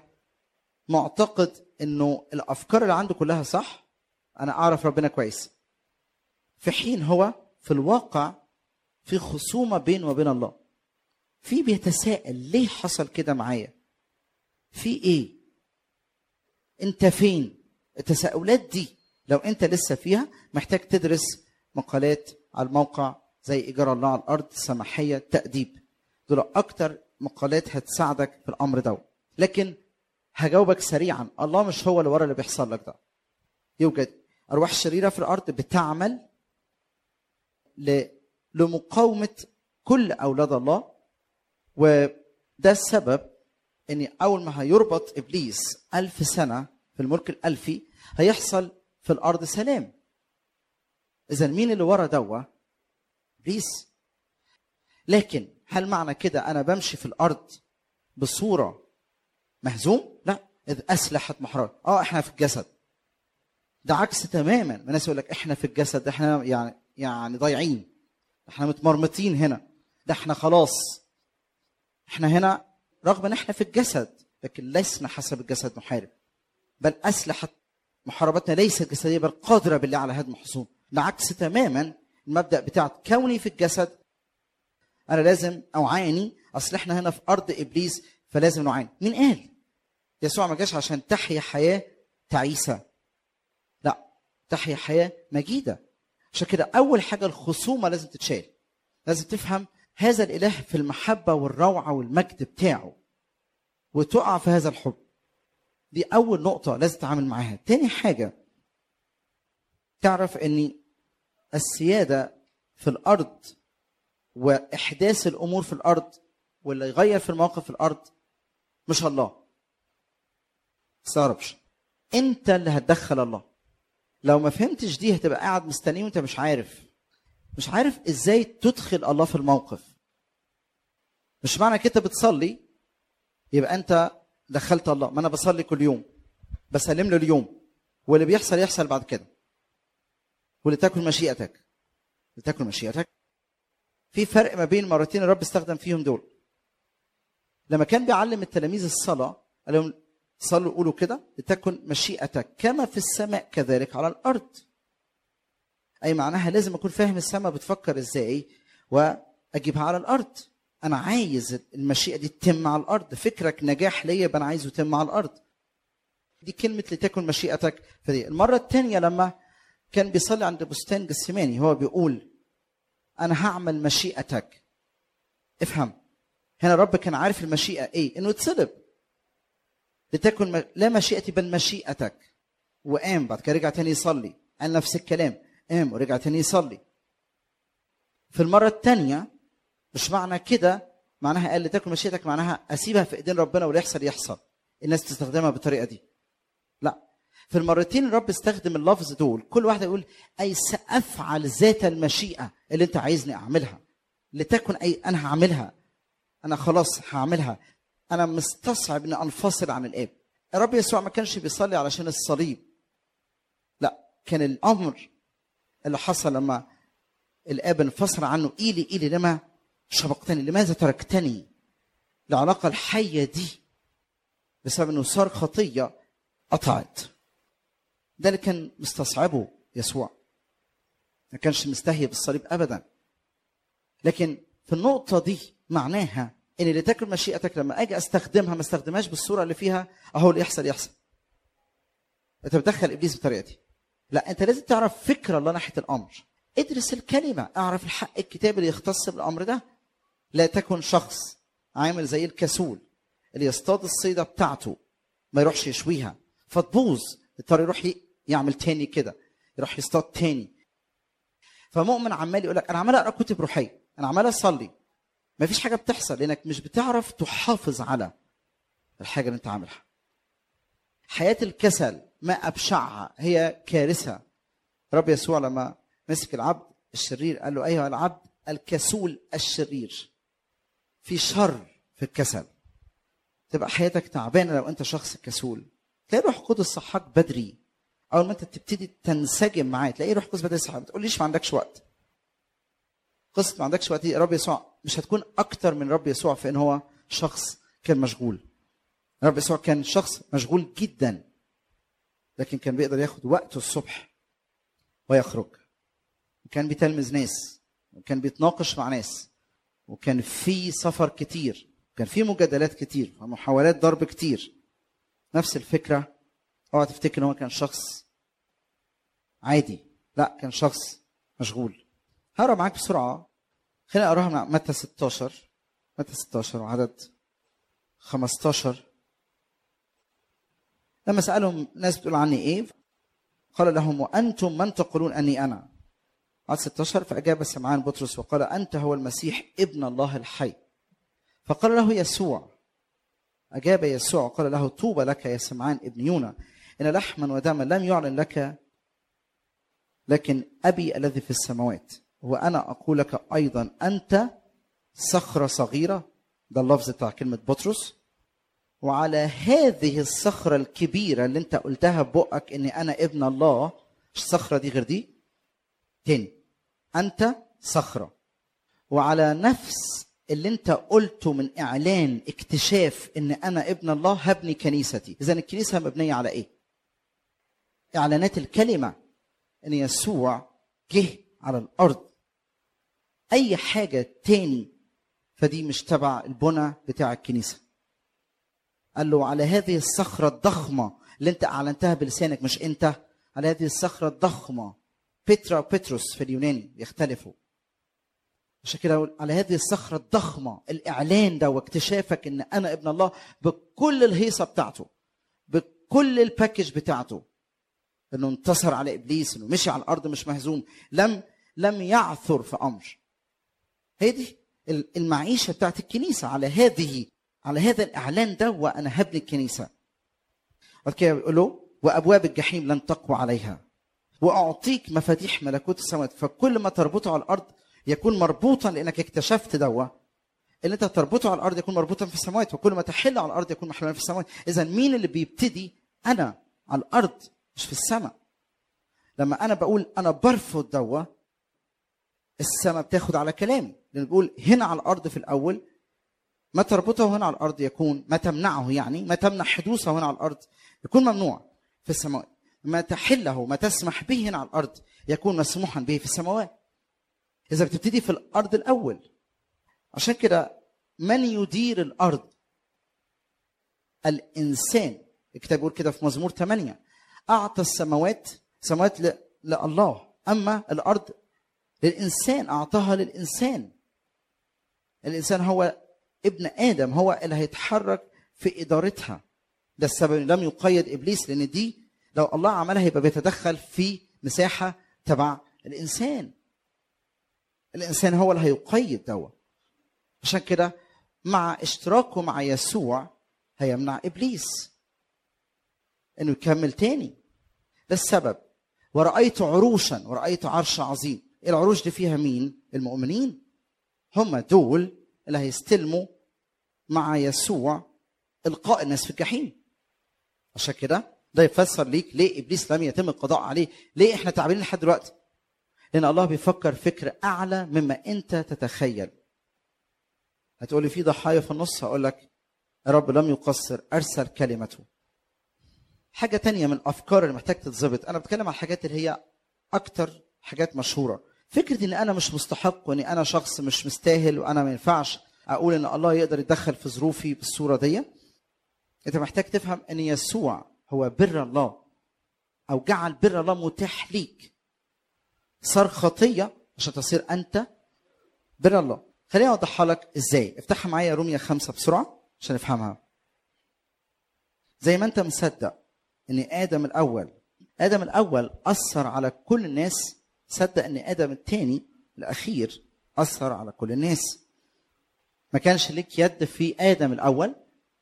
معتقد انه الافكار اللي عنده كلها صح انا اعرف ربنا كويس في حين هو في الواقع في خصومه بينه وبين الله في بيتساءل ليه حصل كده معايا في ايه انت فين التساؤلات دي لو انت لسه فيها محتاج تدرس مقالات على الموقع زي ايجار الله على الارض سماحيه تاديب دول اكتر مقالات هتساعدك في الامر ده لكن هجاوبك سريعا الله مش هو اللي ورا اللي بيحصل لك ده يوجد ارواح شريره في الارض بتعمل ل... لمقاومه كل اولاد الله وده السبب ان اول ما هيربط ابليس ألف سنه في الملك الالفي هيحصل في الارض سلام اذا مين اللي ورا دوا ابليس لكن هل معنى كده انا بمشي في الارض بصوره مهزوم لا اذ اسلحت محرار اه احنا في الجسد ده عكس تماما الناس يقول لك احنا في الجسد احنا يعني يعني ضايعين احنا متمرمطين هنا ده احنا خلاص احنا هنا رغم ان احنا في الجسد لكن لسنا حسب الجسد نحارب بل اسلحه محاربتنا ليست جسديه بل قادره بالله على هدم حصون ده عكس تماما المبدا بتاع كوني في الجسد انا لازم اعاني اصل احنا هنا في ارض ابليس فلازم نعاني مين قال يسوع ما جاش عشان تحيا حياه تعيسه لا تحيا حياه مجيده عشان كده اول حاجه الخصومه لازم تتشال لازم تفهم هذا الاله في المحبه والروعه والمجد بتاعه وتقع في هذا الحب دي اول نقطه لازم تتعامل معاها تاني حاجه تعرف ان السياده في الارض واحداث الامور في الارض واللي يغير في المواقف في الارض مش الله استغربش انت اللي هتدخل الله لو ما فهمتش دي هتبقى قاعد مستنيه وانت مش عارف مش عارف ازاي تدخل الله في الموقف مش معنى كده بتصلي يبقى انت دخلت الله ما انا بصلي كل يوم بسلم له اليوم واللي بيحصل يحصل بعد كده ولتكن مشيئتك لتكن مشيئتك في فرق ما بين مرتين الرب استخدم فيهم دول لما كان بيعلم التلاميذ الصلاة قال لهم صلوا قولوا كده لتكن مشيئتك كما في السماء كذلك على الأرض أي معناها لازم أكون فاهم السماء بتفكر إزاي وأجيبها على الأرض أنا عايز المشيئة دي تتم على الأرض فكرك نجاح ليا يبقى أنا عايزه يتم على الأرض دي كلمة لتكن مشيئتك فدي المرة الثانية لما كان بيصلي عند بستان جسيماني هو بيقول أنا هعمل مشيئتك افهم هنا الرب كان عارف المشيئة إيه إنه يتصلب لتكن م... لا مشيئتي بل مشيئتك وقام بعد كده رجع تاني يصلي قال نفس الكلام قام ورجع تاني يصلي في المرة الثانية مش معنى كده معناها قال لتكن مشيئتك معناها أسيبها في إيدين ربنا واللي يحصل يحصل الناس تستخدمها بالطريقة دي لا في المرتين الرب استخدم اللفظ دول كل واحد يقول أي سأفعل ذات المشيئة اللي أنت عايزني أعملها لتكن أي أنا هعملها أنا خلاص هعملها أنا مستصعب إني أنفصل عن الآب الرب يسوع ما كانش بيصلي علشان الصليب لا كان الأمر اللي حصل لما الآب انفصل عنه إيلي إيلي لما شبقتني لماذا تركتني العلاقة الحية دي بسبب انه صار خطية قطعت ده اللي كان مستصعبه يسوع ما كانش مستهي بالصليب ابدا لكن في النقطة دي معناها ان اللي تاكل مشيئتك لما اجي استخدمها ما استخدمهاش بالصورة اللي فيها اهو اللي يحصل يحصل انت بتدخل ابليس بالطريقة دي لا انت لازم تعرف فكرة الله ناحية الامر ادرس الكلمة اعرف الحق الكتاب اللي يختص بالامر ده لا تكن شخص عامل زي الكسول اللي يصطاد الصيدة بتاعته ما يروحش يشويها فتبوظ اضطر يروح يعمل تاني كده يروح يصطاد تاني فمؤمن عمال يقول لك انا عمال اقرا كتب روحيه انا عمال اصلي ما فيش حاجه بتحصل لانك مش بتعرف تحافظ على الحاجه اللي انت عاملها حياه الكسل ما ابشعها هي كارثه رب يسوع لما مسك العبد الشرير قال له ايها العبد الكسول الشرير في شر في الكسل تبقى حياتك تعبانه لو انت شخص كسول تلاقي روح القدس صحاك بدري اول ما انت تبتدي تنسجم معاه تلاقي روح القدس بدري صحاك ما تقوليش ما عندكش وقت قصه ما عندكش وقت دي رب يسوع مش هتكون اكتر من رب يسوع في ان هو شخص كان مشغول رب يسوع كان شخص مشغول جدا لكن كان بيقدر ياخد وقته الصبح ويخرج وكان بيتلمذ ناس وكان بيتناقش مع ناس وكان في سفر كتير كان في مجادلات كتير ومحاولات ضرب كتير نفس الفكرة اوعى تفتكر ان هو كان شخص عادي لا كان شخص مشغول هقرا معاك بسرعة خلينا اقراها من متى 16 متى 16 وعدد 15 لما سألهم ناس بتقول عني ايه قال لهم وانتم من تقولون اني انا عدد 16 فاجاب سمعان بطرس وقال انت هو المسيح ابن الله الحي فقال له يسوع أجاب يسوع وقال له طوبى لك يا سمعان ابن يونا إن لحما ودما لم يعلن لك لكن أبي الذي في السماوات وأنا أقول لك أيضا أنت صخرة صغيرة ده اللفظ بتاع كلمة بطرس وعلى هذه الصخرة الكبيرة اللي أنت قلتها ببقك إني أنا ابن الله الصخرة دي غير دي تاني أنت صخرة وعلى نفس اللي انت قلته من اعلان اكتشاف ان انا ابن الله هبني كنيستي اذا الكنيسه مبنيه على ايه اعلانات الكلمه ان يسوع جه على الارض اي حاجه تاني فدي مش تبع البنى بتاع الكنيسه قال له على هذه الصخره الضخمه اللي انت اعلنتها بلسانك مش انت على هذه الصخره الضخمه بترا وبتروس في اليوناني بيختلفوا عشان كده على هذه الصخرة الضخمة الإعلان ده واكتشافك إن أنا ابن الله بكل الهيصة بتاعته بكل الباكج بتاعته إنه انتصر على إبليس إنه مشي على الأرض مش مهزوم لم لم يعثر في أمر هي دي المعيشه بتاعت الكنيسه على هذه على هذا الاعلان ده وانا هبني الكنيسه بعد كده بيقول له وابواب الجحيم لن تقوى عليها واعطيك مفاتيح ملكوت السماوات فكل ما تربطه على الارض يكون مربوطا لانك اكتشفت دوا اللي انت تربطه على الارض يكون مربوطا في السماوات وكل ما تحل على الارض يكون محلولا في السماوات اذا مين اللي بيبتدي انا على الارض مش في السماء لما انا بقول انا برفض دوا السماء بتاخد على كلامي لان بيقول هنا على الارض في الاول ما تربطه هنا على الارض يكون ما تمنعه يعني ما تمنع حدوثه هنا على الارض يكون ممنوع في السماوات ما تحله ما تسمح به هنا على الارض يكون مسموحا به في السماوات اذا بتبتدي في الارض الاول عشان كده من يدير الارض الانسان الكتاب بيقول كده في مزمور 8 اعطى السماوات سماوات ل- لله اما الارض للانسان اعطاها للانسان الانسان هو ابن ادم هو اللي هيتحرك في ادارتها ده السبب إن لم يقيد ابليس لان دي لو الله عملها يبقى بيتدخل في مساحه تبع الانسان الانسان هو اللي هيقيد دوا عشان كده مع اشتراكه مع يسوع هيمنع ابليس انه يكمل تاني ده السبب ورأيت عروشا ورأيت عرش عظيم العروش دي فيها مين المؤمنين هم دول اللي هيستلموا مع يسوع القاء الناس في الجحيم عشان كده ده يفسر ليك ليه ابليس لم يتم القضاء عليه ليه احنا تعبانين لحد دلوقتي لان الله بيفكر فكر اعلى مما انت تتخيل هتقولي في ضحايا في النص هقول لك الرب لم يقصر ارسل كلمته حاجه تانية من الافكار اللي محتاج تتظبط انا بتكلم عن الحاجات اللي هي اكتر حاجات مشهوره فكره ان انا مش مستحق وان انا شخص مش مستاهل وانا ما ينفعش اقول ان الله يقدر يتدخل في ظروفي بالصوره دي انت محتاج تفهم ان يسوع هو بر الله او جعل بر الله متاح ليك صار خطيه عشان تصير انت بر الله خليني اوضحها لك ازاي افتحها معايا روميا خمسة بسرعه عشان نفهمها زي ما انت مصدق ان ادم الاول ادم الاول اثر على كل الناس صدق ان ادم الثاني الاخير اثر على كل الناس ما كانش ليك يد في ادم الاول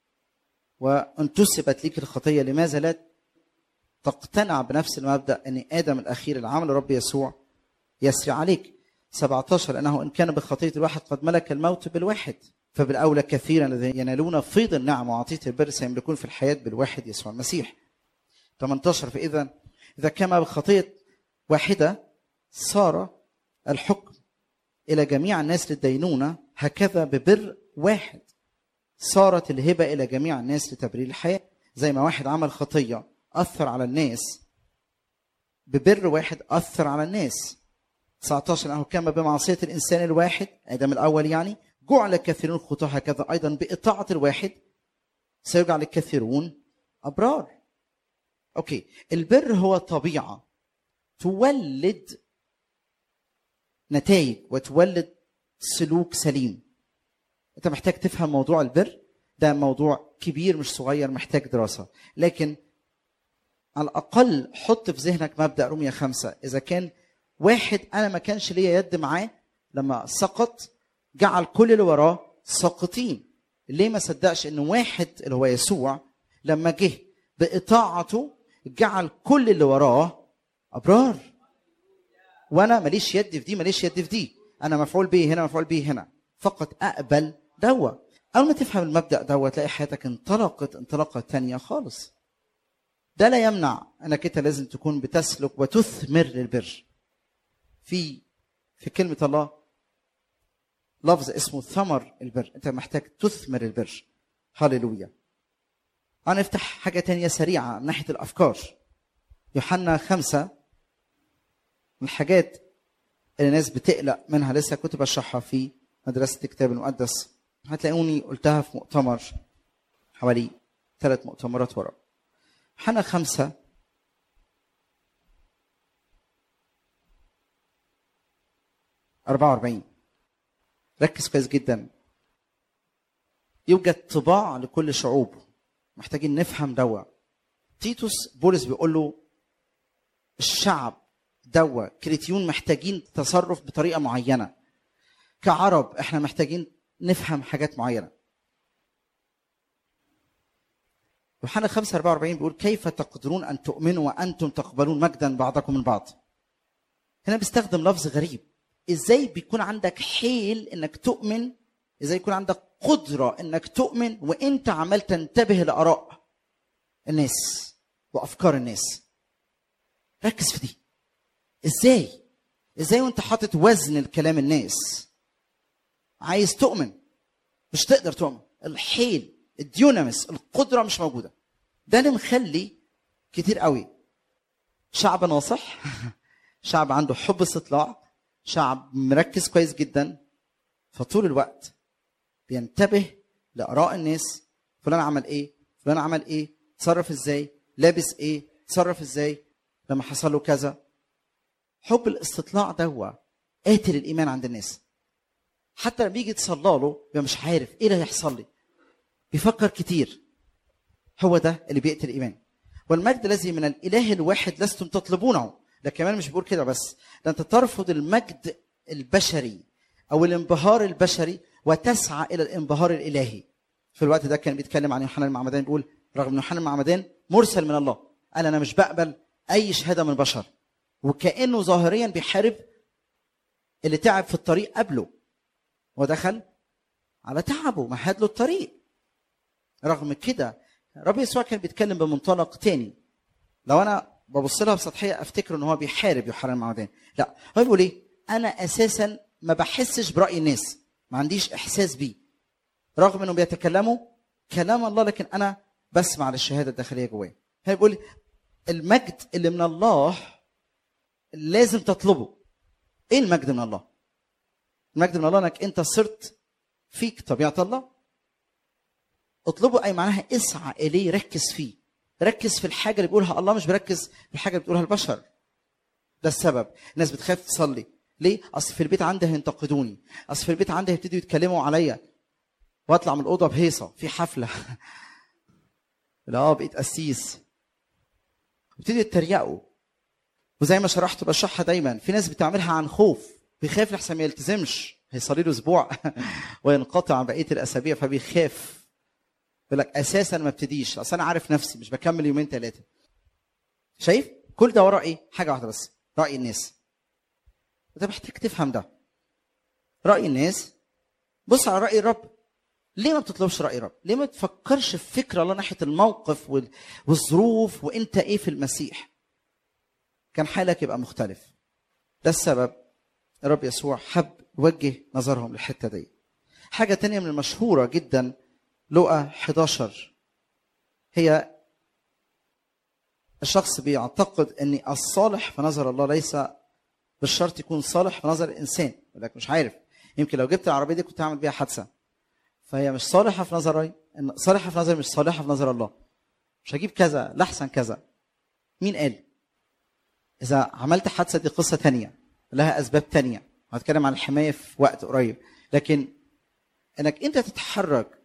وانتسبت ليك الخطيه لماذا لا تقتنع بنفس المبدا ان ادم الاخير اللي عمله رب يسوع يسري عليك 17 انه ان كان بخطيه الواحد قد ملك الموت بالواحد فبالاولى كثيرا الذين ينالون فيض النعم وعطيه البر سيملكون في الحياه بالواحد يسوع المسيح 18 فاذا اذا كما بخطيه واحده صار الحكم الى جميع الناس للدينونه هكذا ببر واحد صارت الهبه الى جميع الناس لتبرير الحياه زي ما واحد عمل خطيه اثر على الناس ببر واحد اثر على الناس 19 انه كما بمعصيه الانسان الواحد ادم الاول يعني جعل الكثيرون خطاه هكذا ايضا باطاعه الواحد سيجعل الكثيرون ابرار اوكي البر هو طبيعه تولد نتائج وتولد سلوك سليم انت محتاج تفهم موضوع البر ده موضوع كبير مش صغير محتاج دراسه لكن على الاقل حط في ذهنك مبدا روميا خمسة اذا كان واحد انا ما كانش ليا يد معاه لما سقط جعل كل اللي وراه ساقطين ليه ما صدقش ان واحد اللي هو يسوع لما جه باطاعته جعل كل اللي وراه ابرار وانا ماليش يد في دي ماليش يد في دي انا مفعول به هنا مفعول به هنا فقط اقبل دوا اول ما تفهم المبدا دوا تلاقي حياتك انطلقت انطلاقه تانية خالص ده لا يمنع انك انت لازم تكون بتسلك وتثمر للبر في في كلمه الله لفظ اسمه ثمر البر انت محتاج تثمر البر هللويا هنفتح حاجه تانية سريعه من ناحيه الافكار يوحنا خمسة من الحاجات اللي الناس بتقلق منها لسه كنت بشرحها في مدرسة الكتاب المقدس هتلاقوني قلتها في مؤتمر حوالي ثلاث مؤتمرات ورا يوحنا خمسة أربعة وأربعين ركز كويس جدا يوجد طباع لكل شعوب محتاجين نفهم دوا تيتوس بولس بيقول له الشعب دوا كريتيون محتاجين تصرف بطريقه معينه كعرب احنا محتاجين نفهم حاجات معينه يوحنا 5 44 بيقول كيف تقدرون ان تؤمنوا وانتم تقبلون مجدا بعضكم من بعض هنا بيستخدم لفظ غريب ازاي بيكون عندك حيل انك تؤمن ازاي يكون عندك قدره انك تؤمن وانت عمال تنتبه لاراء الناس وافكار الناس ركز في دي ازاي ازاي وانت حاطط وزن الكلام الناس عايز تؤمن مش تقدر تؤمن الحيل الديونامس القدره مش موجوده ده اللي مخلي كتير قوي شعب ناصح شعب عنده حب استطلاع شعب مركز كويس جدا فطول الوقت بينتبه لاراء الناس فلان عمل ايه فلان عمل ايه تصرف ازاي لابس ايه تصرف ازاي لما حصل له كذا حب الاستطلاع ده قاتل الايمان عند الناس حتى لما بيجي تصلى له بيبقى مش عارف ايه اللي هيحصل لي بيفكر كتير هو ده اللي بيقتل الايمان والمجد الذي من الاله الواحد لستم تطلبونه ده كمان مش بيقول كده بس ده انت ترفض المجد البشري او الانبهار البشري وتسعى الى الانبهار الالهي في الوقت ده كان بيتكلم عن يوحنا المعمدان بيقول رغم ان يوحنا المعمدان مرسل من الله قال انا مش بقبل اي شهاده من البشر وكانه ظاهريا بيحارب اللي تعب في الطريق قبله ودخل على تعبه مهد له الطريق رغم كده رب يسوع كان بيتكلم بمنطلق تاني لو انا ببص لها بسطحيه افتكر ان هو بيحارب يوحنا المعمدان لا هو بيقول ايه انا اساسا ما بحسش براي الناس ما عنديش احساس بيه رغم انهم بيتكلموا كلام الله لكن انا بسمع للشهاده الداخليه جوايا هو بيقول المجد اللي من الله لازم تطلبه ايه المجد من الله المجد من الله انك انت صرت فيك طبيعه الله اطلبه اي معناها اسعى اليه ركز فيه ركز في الحاجه اللي بيقولها الله مش بركز في الحاجه اللي بتقولها البشر ده السبب الناس بتخاف تصلي ليه اصل في البيت عندي هينتقدوني اصل في البيت عندي هيبتدوا يتكلموا عليا واطلع من الاوضه بهيصه في حفله لا اه بقيت قسيس ابتدوا يتريقوا وزي ما شرحت بشرحها دايما في ناس بتعملها عن خوف بيخاف لحسن ما يلتزمش هيصلي له اسبوع وينقطع عن بقيه الاسابيع فبيخاف يقول لك اساسا ما ابتديش اصل انا عارف نفسي مش بكمل يومين ثلاثه شايف كل ده وراه ايه حاجه واحده بس راي الناس انت محتاج تفهم ده راي الناس بص على راي الرب ليه ما بتطلبش راي الرب ليه ما تفكرش في فكره الله ناحيه الموقف وال- والظروف وانت ايه في المسيح كان حالك يبقى مختلف ده السبب الرب يسوع حب يوجه نظرهم للحته دي حاجه تانية من المشهوره جدا لقى 11 هي الشخص بيعتقد ان الصالح في نظر الله ليس بالشرط يكون صالح في نظر الانسان يقول لك مش عارف يمكن لو جبت العربيه دي كنت هعمل بيها حادثه فهي مش صالحه في نظري إن صالحه في نظري مش صالحه في نظر الله مش هجيب كذا لاحسن كذا مين قال اذا عملت حادثه دي قصه تانية لها اسباب تانية هتكلم عن الحمايه في وقت قريب لكن انك انت تتحرك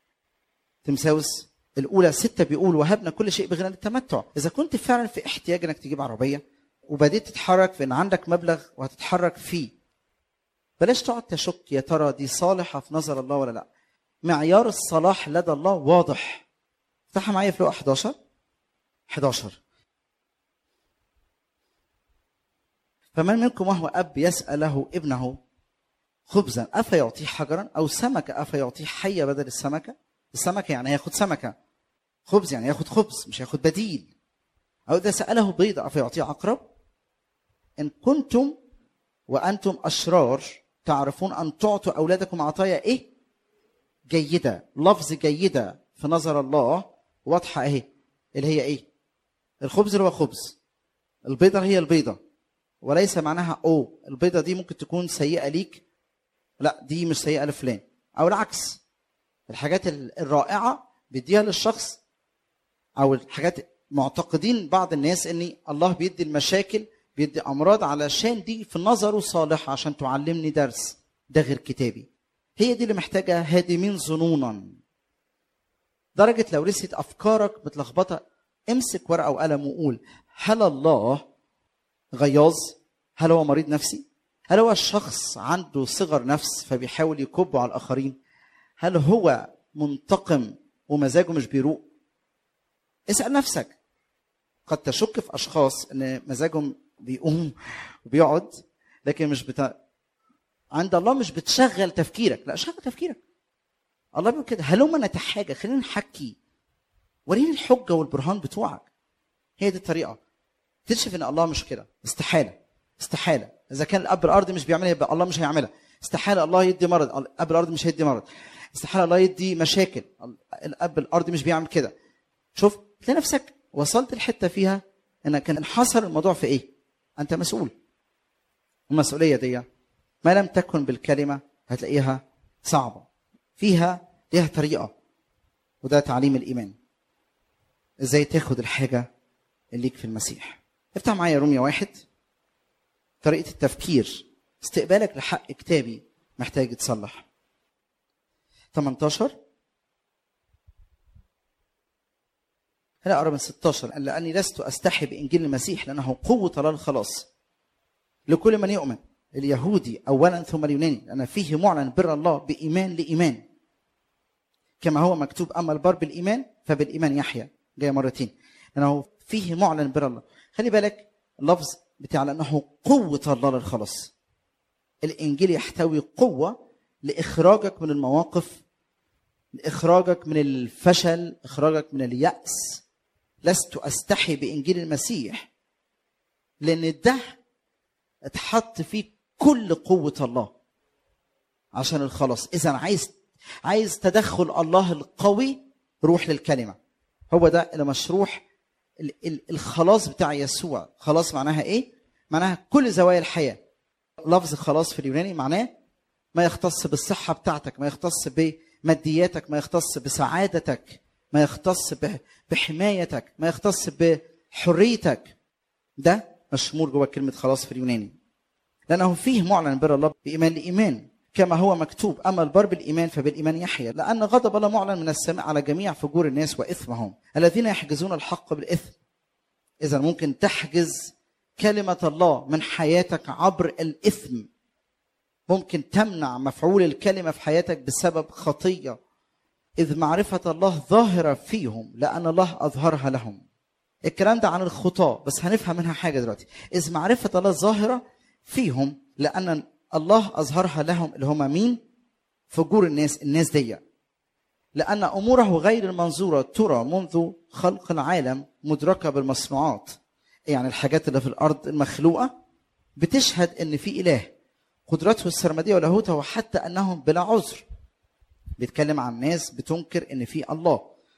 تمساوس الاولى ستة بيقول وهبنا كل شيء بغنى للتمتع اذا كنت فعلا في احتياج انك تجيب عربيه وبديت تتحرك في ان عندك مبلغ وهتتحرك فيه بلاش تقعد تشك يا ترى دي صالحه في نظر الله ولا لا معيار الصلاح لدى الله واضح افتحها معايا في لقا 11 11 فمن منكم وهو اب يساله ابنه خبزا افيعطيه حجرا او سمكه افيعطيه حيه بدل السمكه السمكه يعني هياخد سمكه خبز يعني ياخد خبز مش هياخد بديل او اذا ساله بيضه افيعطيه عقرب ان كنتم وانتم اشرار تعرفون ان تعطوا اولادكم عطايا ايه جيده لفظ جيده في نظر الله واضحه اهي اللي هي ايه الخبز اللي هو خبز البيضه هي البيضه وليس معناها او البيضه دي ممكن تكون سيئه ليك لا دي مش سيئه لفلان او العكس الحاجات ال- الرائعه بيديها للشخص او الحاجات معتقدين بعض الناس ان الله بيدي المشاكل بيدي امراض علشان دي في نظره صالحه عشان تعلمني درس ده غير كتابي هي دي اللي محتاجه هادمين ظنونا درجه لو رست افكارك متلخبطه امسك ورقه وقلم وقول هل الله غياظ هل هو مريض نفسي هل هو الشخص عنده صغر نفس فبيحاول يكبه على الاخرين هل هو منتقم ومزاجه مش بيروق اسال نفسك قد تشك في اشخاص ان مزاجهم بيقوم وبيقعد لكن مش بتا... عند الله مش بتشغل تفكيرك لا شغل تفكيرك الله بيقول كده هلما نتحاجى خلينا نحكي وريني الحجه والبرهان بتوعك هي دي الطريقه تكتشف ان الله مش كده استحاله استحاله اذا كان الاب الارضي مش بيعملها يبقى الله مش هيعملها استحاله الله يدي مرض الاب الارضي مش هيدي مرض استحاله الله يدي مشاكل الاب الارضي مش بيعمل كده شوف تلاقي نفسك وصلت الحته فيها انك انحصر الموضوع في ايه انت مسؤول المسؤوليه دي ما لم تكن بالكلمه هتلاقيها صعبه فيها ليها طريقه وده تعليم الايمان ازاي تاخد الحاجه اللي ليك في المسيح افتح معايا روميا واحد طريقه التفكير استقبالك لحق كتابي محتاج يتصلح 18 هنا اقرا من 16 لاني لست استحي بانجيل المسيح لانه قوه الله الخلاص لكل من يؤمن اليهودي اولا ثم اليوناني لان فيه معلن بر الله بايمان لايمان كما هو مكتوب اما البر بالايمان فبالايمان يحيى جايه مرتين لانه فيه معلن بر الله خلي بالك اللفظ بتاع لانه قوه الله للخلاص الانجيل يحتوي قوه لاخراجك من المواقف لاخراجك من الفشل اخراجك من الياس لست استحي بانجيل المسيح لان ده اتحط فيه كل قوه الله عشان الخلاص اذا عايز عايز تدخل الله القوي روح للكلمه هو ده اللي مشروح الخلاص بتاع يسوع خلاص معناها ايه معناها كل زوايا الحياه لفظ خلاص في اليوناني معناه ما يختص بالصحه بتاعتك ما يختص بمادياتك ما يختص بسعادتك ما يختص بحمايتك ما يختص بحريتك ده مشمول جوه كلمه خلاص في اليوناني لانه فيه معلن بر الله بايمان لايمان كما هو مكتوب اما البر بالايمان فبالايمان يحيى لان غضب الله معلن من السماء على جميع فجور الناس واثمهم الذين يحجزون الحق بالاثم اذا ممكن تحجز كلمه الله من حياتك عبر الاثم ممكن تمنع مفعول الكلمه في حياتك بسبب خطيه اذ معرفه الله ظاهره فيهم لان الله اظهرها لهم الكلام ده عن الخطاه بس هنفهم منها حاجه دلوقتي اذ معرفه الله ظاهره فيهم لان الله اظهرها لهم اللي هم مين فجور الناس الناس دي لان اموره غير المنظوره ترى منذ خلق العالم مدركه بالمصنوعات يعني الحاجات اللي في الارض المخلوقه بتشهد ان في اله قدرته السرمديه ولاهوته وحتى انهم بلا عذر بيتكلم عن ناس بتنكر ان في الله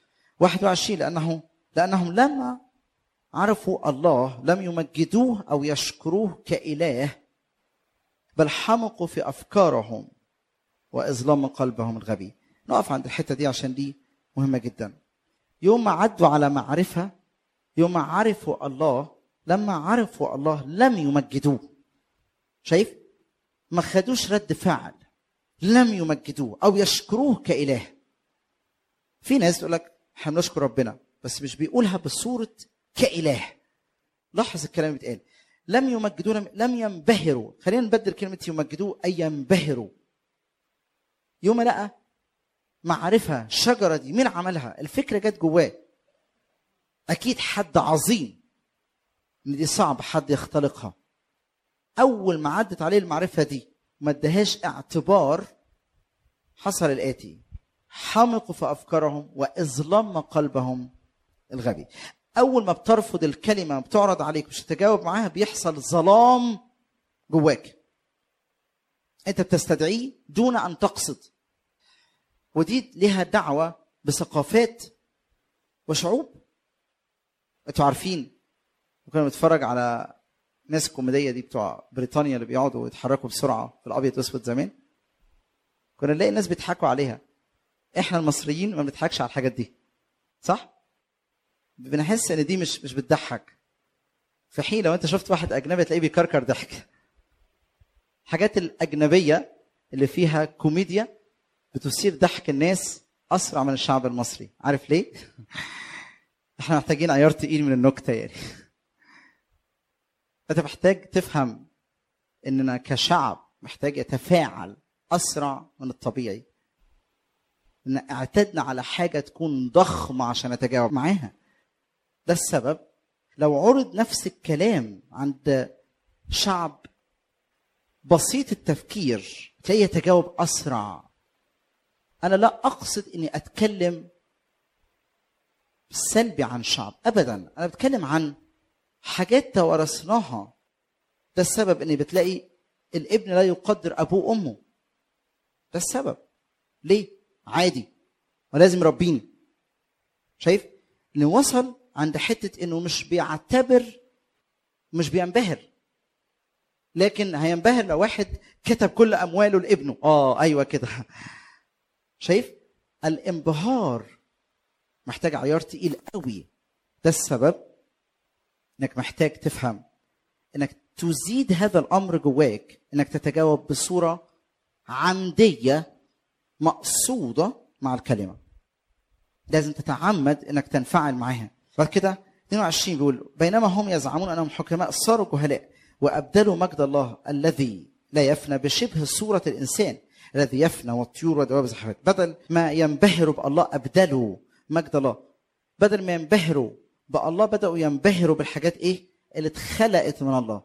21 لانه لانهم لما عرفوا الله لم يمجدوه او يشكروه كاله بل حمقوا في افكارهم واظلام قلبهم الغبي نقف عند الحته دي عشان دي مهمه جدا يوم ما عدوا على معرفه يوم ما عرفوا الله لما عرفوا الله لم يمجدوه شايف ما خدوش رد فعل لم يمجدوه او يشكروه كاله في ناس تقول لك احنا بنشكر ربنا بس مش بيقولها بصوره كاله لاحظ الكلام اللي بيتقال لم يمجدوه لم ينبهروا خلينا نبدل كلمه يمجدوه اي ينبهروا يوم لقى معرفه الشجره دي مين عملها الفكره جت جواه اكيد حد عظيم ان دي صعب حد يختلقها اول ما عدت عليه المعرفه دي ما ادهاش اعتبار حصل الاتي حمقوا في افكارهم واظلم قلبهم الغبي اول ما بترفض الكلمه بتعرض عليك مش تجاوب معاها بيحصل ظلام جواك انت بتستدعيه دون ان تقصد ودي لها دعوه بثقافات وشعوب انتوا عارفين كنا بنتفرج على ناس الكوميديه دي بتوع بريطانيا اللي بيقعدوا يتحركوا بسرعه في الابيض واسود زمان كنا نلاقي الناس بيضحكوا عليها احنا المصريين ما بنضحكش على الحاجات دي صح بنحس ان دي مش مش بتضحك في حين لو انت شفت واحد اجنبي تلاقيه بيكركر ضحك الحاجات الاجنبيه اللي فيها كوميديا بتثير ضحك الناس اسرع من الشعب المصري عارف ليه احنا محتاجين عيار تقيل من النكته يعني انت محتاج تفهم اننا كشعب محتاج يتفاعل اسرع من الطبيعي ان اعتدنا على حاجه تكون ضخمه عشان نتجاوب معاها ده السبب لو عرض نفس الكلام عند شعب بسيط التفكير تلاقيه يتجاوب اسرع انا لا اقصد اني اتكلم سلبي عن شعب ابدا انا بتكلم عن حاجات توارثناها ده السبب ان بتلاقي الابن لا يقدر ابوه وامه ده السبب ليه عادي ولازم يربيني شايف ان وصل عند حته انه مش بيعتبر مش بينبهر لكن هينبهر لو واحد كتب كل امواله لابنه اه ايوه كده شايف الانبهار محتاج عيار تقيل قوي ده السبب انك محتاج تفهم انك تزيد هذا الامر جواك انك تتجاوب بصوره عمديه مقصوده مع الكلمه لازم تتعمد انك تنفعل معاها بعد كده 22 بيقول بينما هم يزعمون انهم حكماء صاروا جهلاء وابدلوا مجد الله الذي لا يفنى بشبه صوره الانسان الذي يفنى والطيور ودواب الزحفات بدل ما ينبهروا بالله ابدلوا مجد الله بدل ما ينبهروا بالله بداوا ينبهروا بالحاجات ايه اللي اتخلقت من الله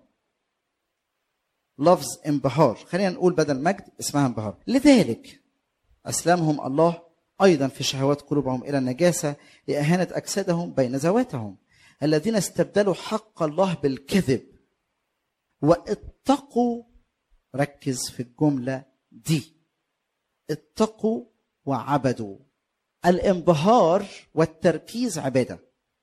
لفظ انبهار خلينا نقول بدل مجد اسمها انبهار لذلك اسلمهم الله ايضا في شهوات قلوبهم الى النجاسه لاهانه اجسادهم بين ذواتهم الذين استبدلوا حق الله بالكذب واتقوا ركز في الجمله دي اتقوا وعبدوا الانبهار والتركيز عباده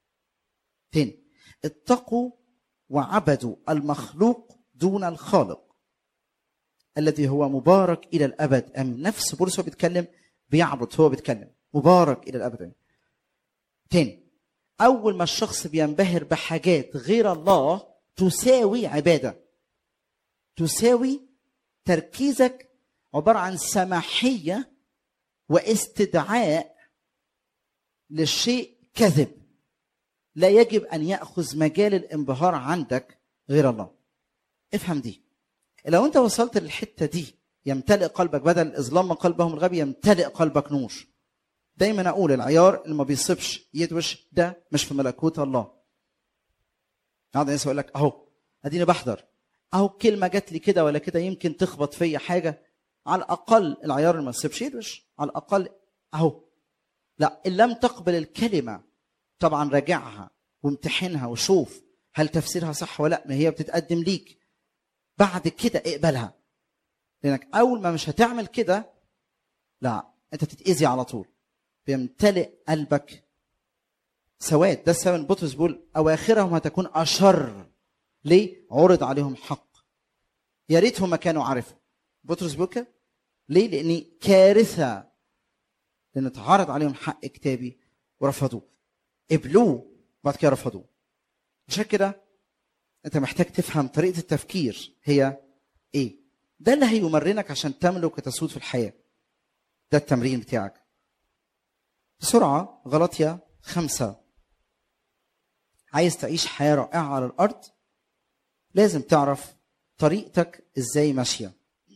تاني اتقوا وعبدوا المخلوق دون الخالق الذي هو مبارك الى الابد امين نفس بولس هو بيتكلم بيعبد هو بيتكلم مبارك الى الابد امين تاني اول ما الشخص بينبهر بحاجات غير الله تساوي عباده تساوي تركيزك عباره عن سماحيه واستدعاء للشيء كذب لا يجب ان ياخذ مجال الانبهار عندك غير الله افهم دي لو انت وصلت للحته دي يمتلئ قلبك بدل اظلام قلبهم الغبي يمتلئ قلبك نور دايما اقول العيار اللي ما بيصيبش يدوش ده مش في ملكوت الله قاعد الناس يقول لك اهو اديني بحضر اهو كلمه جات لي كده ولا كده يمكن تخبط فيا حاجه على الاقل العيار اللي ما يصيبش يدوش على الاقل اهو لا ان لم تقبل الكلمه طبعا راجعها وامتحنها وشوف هل تفسيرها صح ولا لا ما هي بتتقدم ليك بعد كده اقبلها لانك اول ما مش هتعمل كده لا انت تتاذي على طول بيمتلئ قلبك سواد ده السبب بطرس بيقول اواخرهم هتكون اشر ليه عرض عليهم حق يا ريتهم ما كانوا عرفوا بطرس بيقول كده ليه لاني كارثه لان اتعرض عليهم حق كتابي ورفضوه قبلوه بعد كده رفضوه عشان كده انت محتاج تفهم طريقه التفكير هي ايه ده اللي هيمرنك عشان تملك وتسود في الحياه ده التمرين بتاعك بسرعه غلطيا خمسه عايز تعيش حياه رائعه على الارض لازم تعرف طريقتك ازاي ماشيه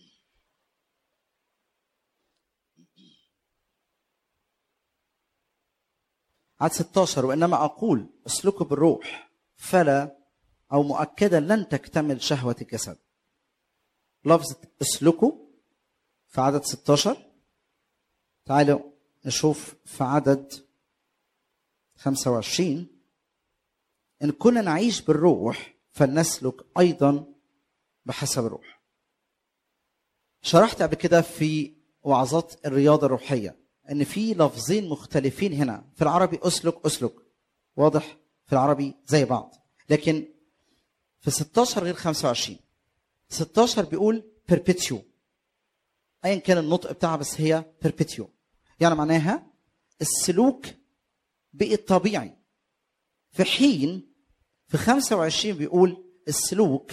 عدد 16 وانما اقول اسلكوا بالروح فلا او مؤكدا لن تكتمل شهوه الجسد لفظ اسلكوا في عدد 16 تعالوا نشوف في عدد 25 ان كنا نعيش بالروح فلنسلك ايضا بحسب الروح شرحت قبل كده في وعظات الرياضه الروحيه ان في لفظين مختلفين هنا في العربي اسلك اسلك واضح في العربي زي بعض لكن في 16 غير 25 16 بيقول perpetuo ايا كان النطق بتاعها بس هي perpetuo يعني معناها السلوك بقي طبيعي في حين في 25 بيقول السلوك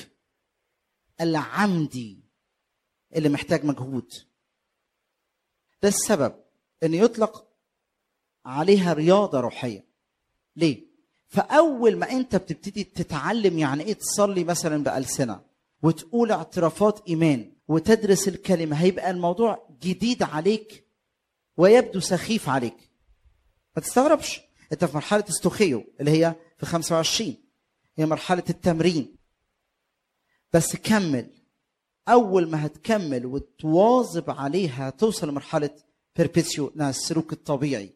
العمدي اللي محتاج مجهود ده السبب ان يطلق عليها رياضه روحيه ليه فاول ما انت بتبتدي تتعلم يعني ايه تصلي مثلا بالسنه وتقول اعترافات ايمان وتدرس الكلمه هيبقى الموضوع جديد عليك ويبدو سخيف عليك ما تستغربش انت في مرحله استوخيو اللي هي في 25 هي مرحله التمرين بس كمل اول ما هتكمل وتواظب عليها توصل لمرحله بيربيتيو السلوك الطبيعي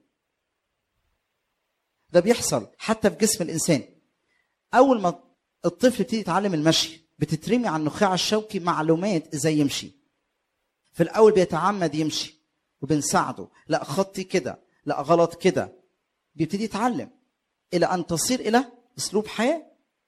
ده بيحصل حتى في جسم الانسان اول ما الطفل يبتدي يتعلم المشي بتترمي على النخاع الشوكي معلومات ازاي يمشي في الاول بيتعمد يمشي وبنساعده لا خطي كده لا غلط كده بيبتدي يتعلم الى ان تصير الى اسلوب حياه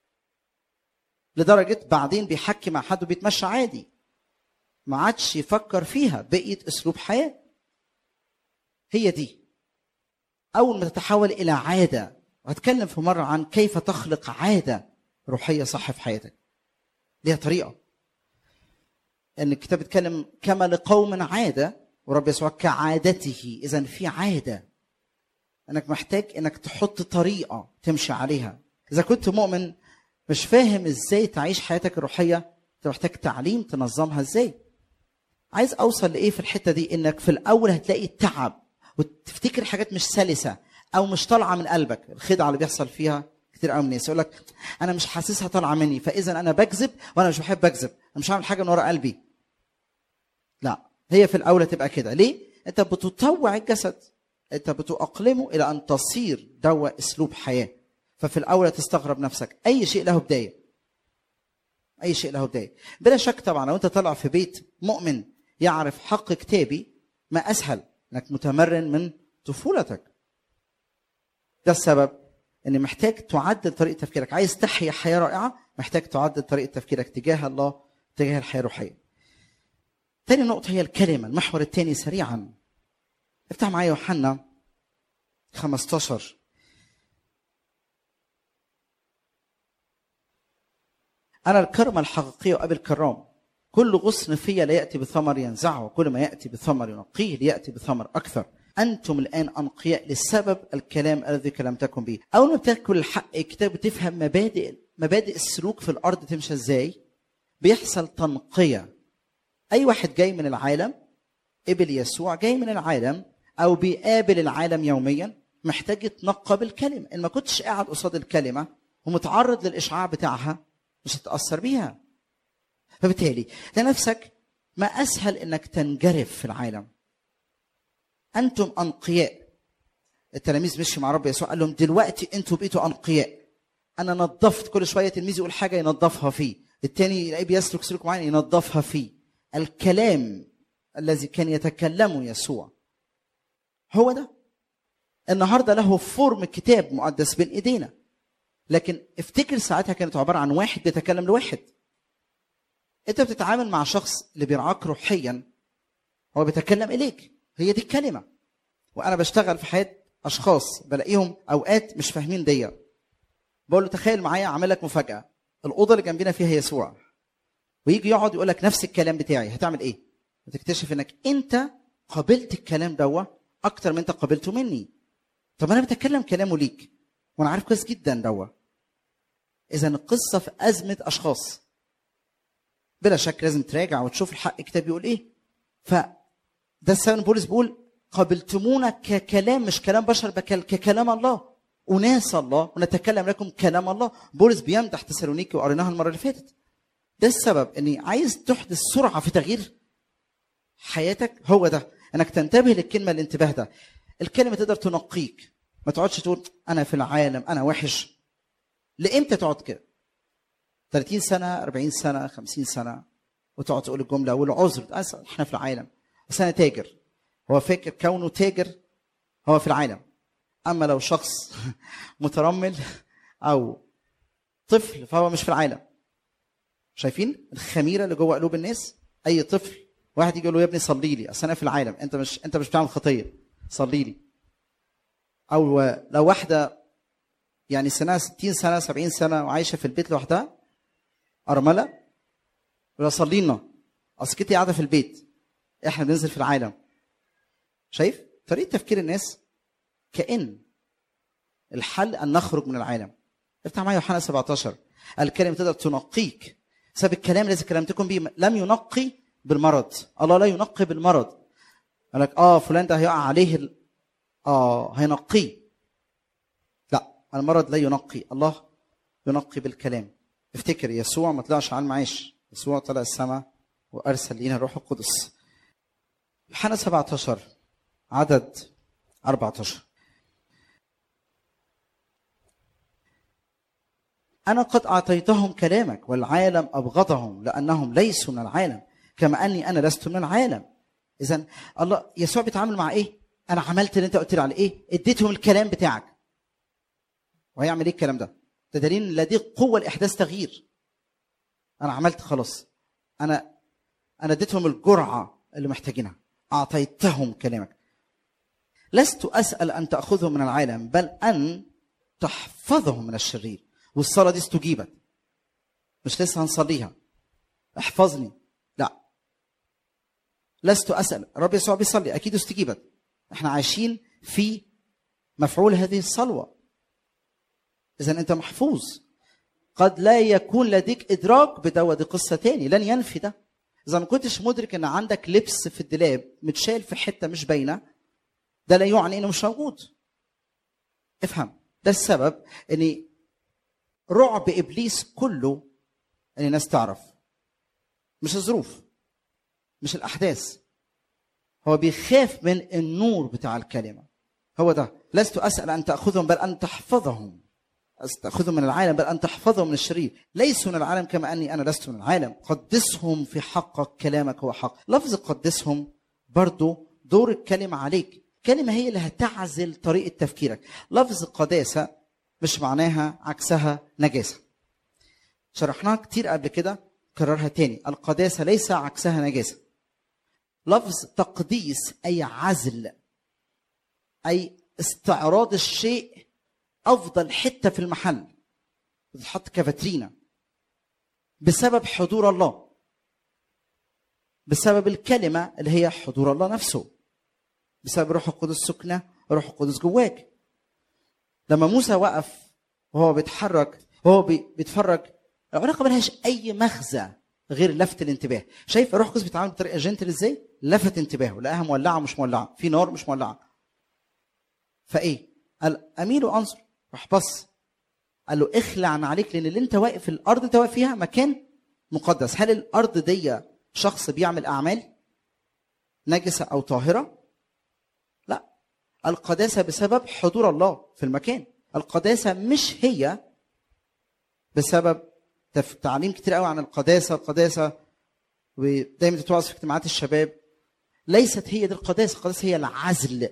لدرجه بعدين بيحكي مع حد وبيتمشى عادي ما عادش يفكر فيها بقيت اسلوب حياه هي دي اول ما تتحول الى عاده وهتكلم في مره عن كيف تخلق عاده روحيه صح في حياتك ليها طريقه ان الكتاب بيتكلم كما لقوم عاده ورب يسوع كعادته اذا في عاده انك محتاج انك تحط طريقه تمشي عليها اذا كنت مؤمن مش فاهم ازاي تعيش حياتك الروحيه انت محتاج تعليم تنظمها ازاي عايز اوصل لايه في الحته دي انك في الاول هتلاقي تعب وتفتكر حاجات مش سلسه او مش طالعه من قلبك الخدعه اللي بيحصل فيها كتير قوي من الناس يقول لك انا مش حاسسها طالعه مني فاذا انا بكذب وانا مش بحب اكذب انا مش هعمل حاجه من ورا قلبي لا هي في الاول هتبقى كده ليه انت بتطوع الجسد انت بتأقلمه الى ان تصير دواء اسلوب حياه ففي الاول تستغرب نفسك اي شيء له بدايه اي شيء له بدايه بلا شك طبعا لو انت طالع في بيت مؤمن يعرف حق كتابي ما اسهل انك متمرن من طفولتك ده السبب ان محتاج تعدل طريقه تفكيرك عايز تحيا حياه رائعه محتاج تعدل طريقه تفكيرك تجاه الله تجاه الحياه الروحيه تاني نقطه هي الكلمه المحور الثاني سريعا افتح معايا يوحنا 15 أنا الكرمة الحقيقية وأبي الكرام كل غصن في لا يأتي بثمر ينزعه كل ما يأتي بثمر ينقيه ليأتي بثمر أكثر أنتم الآن أنقياء للسبب الكلام الذي كلمتكم به أول ما بتاكل الحق الكتاب بتفهم مبادئ مبادئ السلوك في الأرض تمشي إزاي بيحصل تنقية أي واحد جاي من العالم قبل يسوع جاي من العالم أو بيقابل العالم يوميا محتاج يتنقى بالكلمة إن ما كنتش قاعد قصاد الكلمة ومتعرض للإشعاع بتاعها مش هتأثر بيها فبالتالي لنفسك ما أسهل إنك تنجرف في العالم أنتم أنقياء التلاميذ مشوا مع رب يسوع قال لهم دلوقتي أنتم بقيتوا أنقياء أنا نظفت كل شوية تلميذ يقول حاجة ينظفها فيه التاني يلاقيه بيسلك سلوك معين ينظفها فيه الكلام الذي كان يتكلمه يسوع هو ده النهارده له فورم كتاب مقدس بين ايدينا لكن افتكر ساعتها كانت عباره عن واحد بيتكلم لواحد انت بتتعامل مع شخص اللي بيرعاك روحيا هو بيتكلم اليك هي دي الكلمه وانا بشتغل في حياه اشخاص بلاقيهم اوقات مش فاهمين دي بقول له تخيل معايا اعمل لك مفاجاه الاوضه اللي جنبنا فيها يسوع ويجي يقعد يقول لك نفس الكلام بتاعي هتعمل ايه وتكتشف انك انت قبلت الكلام دوا اكتر من انت قبلته مني طب انا بتكلم كلامه ليك وانا عارف كويس جدا دوا اذا القصه في ازمه اشخاص بلا شك لازم تراجع وتشوف الحق الكتاب بيقول ايه ف ده السبب بولس بيقول قبلتمونا ككلام مش كلام بشر بل ككلام الله اناس الله ونتكلم لكم كلام الله بولس بيمدح تسالونيكي وقريناها المره اللي فاتت ده السبب اني عايز تحدث سرعه في تغيير حياتك هو ده انك تنتبه للكلمه الانتباه ده الكلمه تقدر تنقيك ما تقعدش تقول انا في العالم انا وحش لامتى تقعد كده 30 سنه 40 سنه 50 سنه وتقعد تقول الجمله والعذر احنا في العالم بس انا تاجر هو فاكر كونه تاجر هو في العالم اما لو شخص مترمل او طفل فهو مش في العالم شايفين الخميره اللي جوه قلوب الناس اي طفل واحد يجي له يا ابني صلي لي اصل انا في العالم انت مش انت مش بتعمل خطيه صلي لي او لو واحده يعني سنها 60 سنه 70 سنه وعايشه في البيت لوحدها ارمله ولا صلي لنا اصل كنت قاعده في البيت احنا بننزل في العالم شايف طريقه تفكير الناس كأن الحل ان نخرج من العالم افتح معايا يوحنا 17 الكلمه تقدر تنقيك بسبب الكلام الذي كلمتكم به لم ينقي بالمرض الله لا ينقي بالمرض قال لك اه فلان ده هيقع عليه ال... اه هينقيه لا المرض لا ينقي الله ينقي بالكلام افتكر يسوع ما طلعش على المعاش يسوع طلع السماء وارسل لينا الروح القدس يوحنا 17 عدد 14 أنا قد أعطيتهم كلامك والعالم أبغضهم لأنهم ليسوا من العالم كما أني أنا لست من العالم إذا الله يسوع بيتعامل مع إيه؟ أنا عملت اللي أنت قلت لي عليه إيه؟ اديتهم الكلام بتاعك وهيعمل إيه الكلام ده؟ ده دليل إن لديه قوة لإحداث تغيير أنا عملت خلاص أنا أنا اديتهم الجرعة اللي محتاجينها أعطيتهم كلامك لست أسأل أن تأخذهم من العالم بل أن تحفظهم من الشرير والصلاة دي استجيبت مش لسه هنصليها احفظني لا لست أسأل الرب يسوع بيصلي أكيد استجيبت احنا عايشين في مفعول هذه الصلوة إذا أنت محفوظ قد لا يكون لديك إدراك بدوا دي قصة تاني لن ينفي ده إذا ما كنتش مدرك إن عندك لبس في الدولاب متشال في حتة مش باينة ده لا يعني إنه مش موجود افهم ده السبب إن رعب ابليس كله ان الناس تعرف مش الظروف مش الاحداث هو بيخاف من النور بتاع الكلمه هو ده لست اسال ان تاخذهم بل ان تحفظهم تاخذهم من العالم بل ان تحفظهم من الشرير ليسوا من العالم كما اني انا لست من العالم قدسهم في حقك كلامك هو حق لفظ قدسهم برضو دور الكلمه عليك الكلمه هي اللي هتعزل طريقه تفكيرك لفظ قداسه مش معناها عكسها نجاسة شرحناها كتير قبل كده كررها تاني القداسة ليس عكسها نجاسة لفظ تقديس أي عزل أي استعراض الشيء أفضل حتة في المحل بتتحط كفاترينا بسبب حضور الله بسبب الكلمة اللي هي حضور الله نفسه بسبب روح القدس سكنة روح القدس جواك لما موسى وقف وهو بيتحرك وهو بيتفرج العلاقه ملهاش اي مغزى غير لفت الانتباه شايف الروح القدس بيتعامل بطريقه جنتل ازاي لفت انتباهه لقاها مولعه مش مولعه في نار مش مولعه فايه قال اميل وانظر راح بص قال له اخلع عن عليك لان اللي انت واقف الارض انت واقف فيها مكان مقدس هل الارض دي شخص بيعمل اعمال نجسه او طاهره لا القداسه بسبب حضور الله في المكان القداسه مش هي بسبب تعليم كتير قوي عن القداسه القداسه ودايما تتوعظ في اجتماعات الشباب ليست هي دي القداسه القداسه هي العزل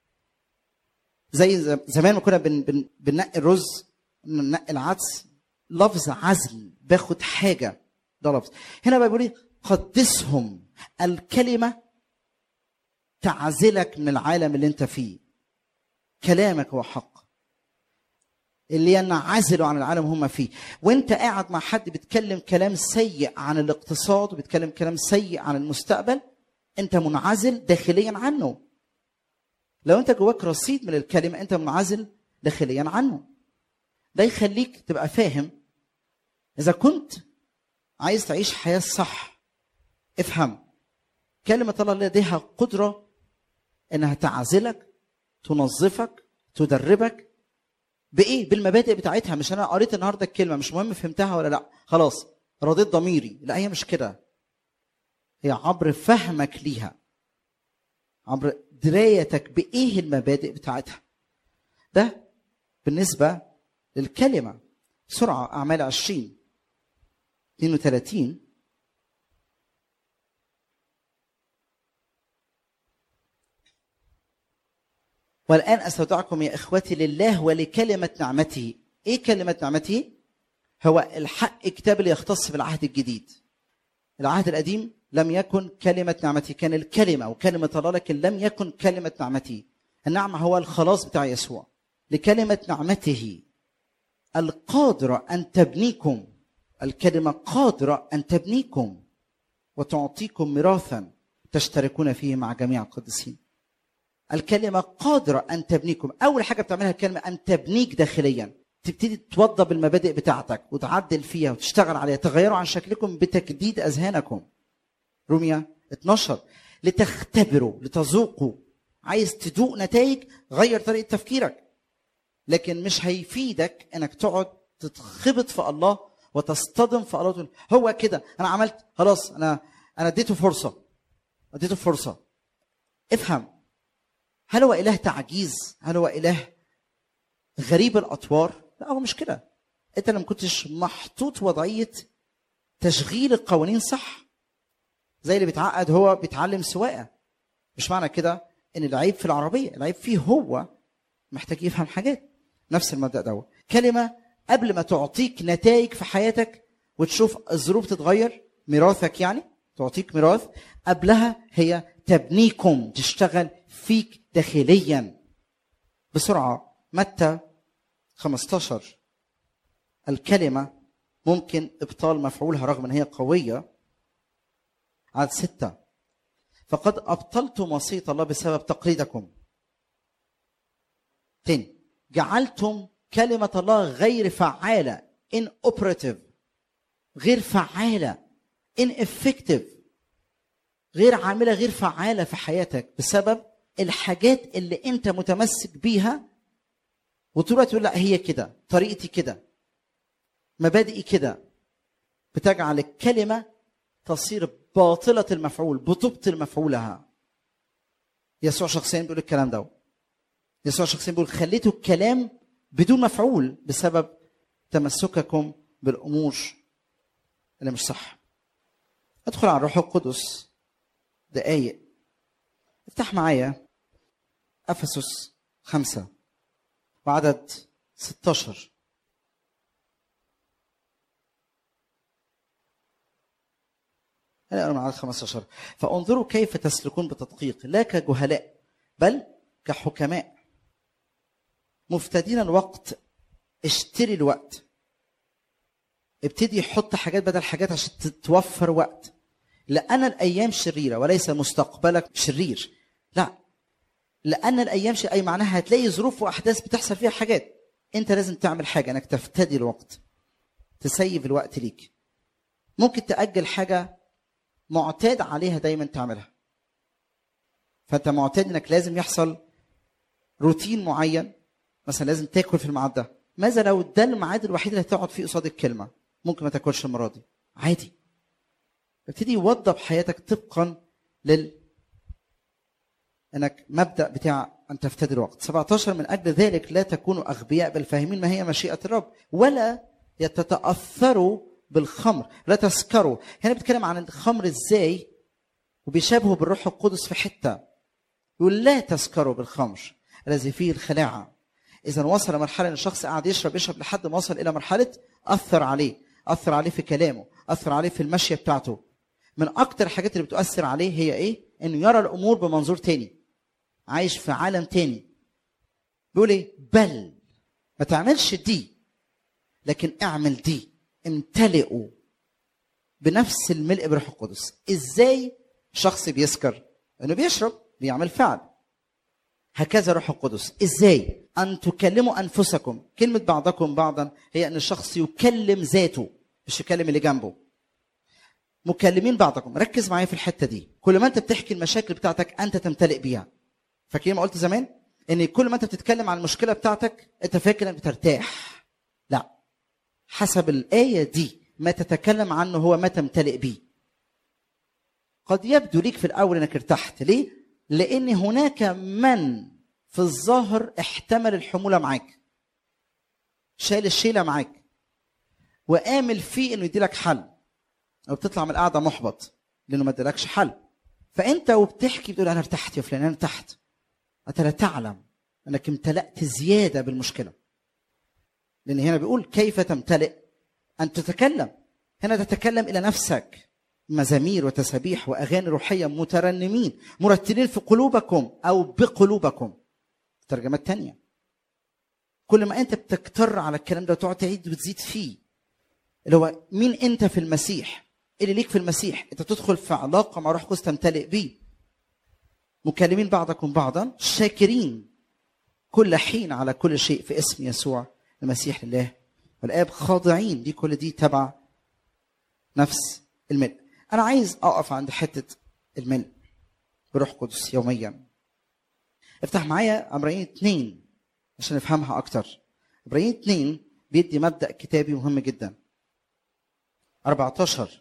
زي زمان ما كنا بن بن بننقي الرز ننقي العدس لفظ عزل باخد حاجه ده لفظ هنا بقى بيقول ايه قدسهم الكلمه تعزلك من العالم اللي انت فيه كلامك هو حق اللي ينعزلوا عن العالم هم فيه وانت قاعد مع حد بيتكلم كلام سيء عن الاقتصاد وبيتكلم كلام سيء عن المستقبل انت منعزل داخليا عنه لو انت جواك رصيد من الكلمه انت منعزل داخليا عنه ده يخليك تبقى فاهم اذا كنت عايز تعيش حياه صح افهم كلمه الله لديها قدره انها تعزلك تنظفك تدربك بايه بالمبادئ بتاعتها مش انا قريت النهارده الكلمه مش مهم فهمتها ولا لا خلاص رضيت ضميري لا هي مش كده هي عبر فهمك ليها عبر درايتك بايه المبادئ بتاعتها ده بالنسبه للكلمه بسرعه اعمال 20 32 والآن أستودعكم يا إخوتي لله ولكلمة نعمته إيه كلمة نعمته؟ هو الحق كتاب اللي يختص بالعهد الجديد العهد القديم لم يكن كلمة نعمته كان الكلمة وكلمة الله لكن لم يكن كلمة نعمته النعمة هو الخلاص بتاع يسوع لكلمة نعمته القادرة أن تبنيكم الكلمة قادرة أن تبنيكم وتعطيكم ميراثا تشتركون فيه مع جميع القديسين الكلمة قادرة أن تبنيكم أول حاجة بتعملها الكلمة أن تبنيك داخليا تبتدي توضب المبادئ بتاعتك وتعدل فيها وتشتغل عليها تغيروا عن شكلكم بتجديد اذهانكم روميا 12 لتختبروا لتذوقوا عايز تذوق نتائج غير طريقه تفكيرك لكن مش هيفيدك انك تقعد تتخبط في الله وتصطدم في الله وتقول هو كده انا عملت خلاص انا انا اديته فرصه اديته فرصه افهم هل هو اله تعجيز هل هو اله غريب الاطوار لا هو مش كده انت لما كنتش محطوط وضعيه تشغيل القوانين صح زي اللي بيتعقد هو بيتعلم سواقه مش معنى كده ان العيب في العربيه العيب فيه هو محتاج يفهم حاجات نفس المبدا ده كلمه قبل ما تعطيك نتائج في حياتك وتشوف الظروف تتغير ميراثك يعني تعطيك ميراث قبلها هي تبنيكم تشتغل فيك داخليا بسرعه متى 15 الكلمه ممكن ابطال مفعولها رغم ان هي قويه عدد ستة فقد أبطلتم وصية الله بسبب تقليدكم تاني جعلتم كلمة الله غير فعالة in operative غير فعالة in effective غير عاملة غير فعالة في حياتك بسبب الحاجات اللي انت متمسك بيها وطول الوقت تقول لا هي كده طريقتي كده مبادئي كده بتجعل الكلمة تصير باطلة المفعول بتبطل مفعولها يسوع شخصيا بيقول الكلام ده يسوع شخصيا بيقول خليتوا الكلام بدون مفعول بسبب تمسككم بالامور اللي مش صح ادخل على الروح القدس دقايق افتح معايا افسس خمسة وعدد 16 أنا من عدد 15 فانظروا كيف تسلكون بتدقيق لا كجهلاء بل كحكماء مفتدين الوقت اشتري الوقت ابتدي يحط حاجات بدل حاجات عشان توفر وقت لأن الأيام شريرة وليس مستقبلك شرير لا لأن الأيام شريرة أي معناها هتلاقي ظروف وأحداث بتحصل فيها حاجات أنت لازم تعمل حاجة إنك تفتدي الوقت تسيب الوقت ليك ممكن تأجل حاجة معتاد عليها دايما تعملها فانت معتاد انك لازم يحصل روتين معين مثلا لازم تاكل في الميعاد ده ماذا لو ده الميعاد الوحيد اللي هتقعد فيه قصاد الكلمه ممكن ما تاكلش المره دي عادي ابتدي يوضب حياتك طبقا لل انك مبدا بتاع ان تفتدي الوقت 17 من اجل ذلك لا تكونوا اغبياء بل فاهمين ما هي مشيئه الرب ولا يتتاثروا بالخمر لا تسكروا هنا بيتكلم عن الخمر ازاي وبيشابهه بالروح القدس في حته يقول لا تسكروا بالخمر الذي فيه الخلاعه اذا وصل مرحله ان الشخص قاعد يشرب يشرب لحد ما وصل الى مرحله اثر عليه اثر عليه في كلامه اثر عليه في المشيه بتاعته من اكتر الحاجات اللي بتؤثر عليه هي ايه انه يرى الامور بمنظور تاني عايش في عالم تاني بيقول ايه بل ما تعملش دي لكن اعمل دي امتلئوا بنفس الملء بروح القدس ازاي شخص بيسكر انه بيشرب بيعمل فعل هكذا روح القدس ازاي ان تكلموا انفسكم كلمه بعضكم بعضا هي ان الشخص يكلم ذاته مش يكلم اللي جنبه مكلمين بعضكم ركز معايا في الحته دي كل ما انت بتحكي المشاكل بتاعتك انت تمتلئ بيها فاكرين ما قلت زمان ان كل ما انت بتتكلم عن المشكله بتاعتك انت فاكر انك بترتاح لا حسب الايه دي ما تتكلم عنه هو ما تمتلئ به قد يبدو ليك في الاول انك ارتحت ليه لان هناك من في الظاهر احتمل الحموله معاك شايل الشيله معاك وامل فيه انه يديلك حل او بتطلع من القعده محبط لانه ما ادالكش حل فانت وبتحكي بتقول انا ارتحت يا فلان انا ارتحت انت لا تعلم انك امتلأت زياده بالمشكله لان هنا بيقول كيف تمتلئ ان تتكلم هنا تتكلم الى نفسك مزامير وتسابيح واغاني روحيه مترنمين مرتلين في قلوبكم او بقلوبكم ترجمات تانية كل ما انت بتكتر على الكلام ده وتقعد تعيد وتزيد فيه اللي هو مين انت في المسيح اللي ليك في المسيح انت تدخل في علاقه مع روح قدس تمتلئ بيه مكلمين بعضكم بعضا شاكرين كل حين على كل شيء في اسم يسوع المسيح لله والاب خاضعين دي كل دي تبع نفس الملء انا عايز اقف عند حته الملء بروح قدس يوميا افتح معايا عبرانيين اتنين عشان نفهمها اكتر عبرانيين اتنين بيدي مبدا كتابي مهم جدا 14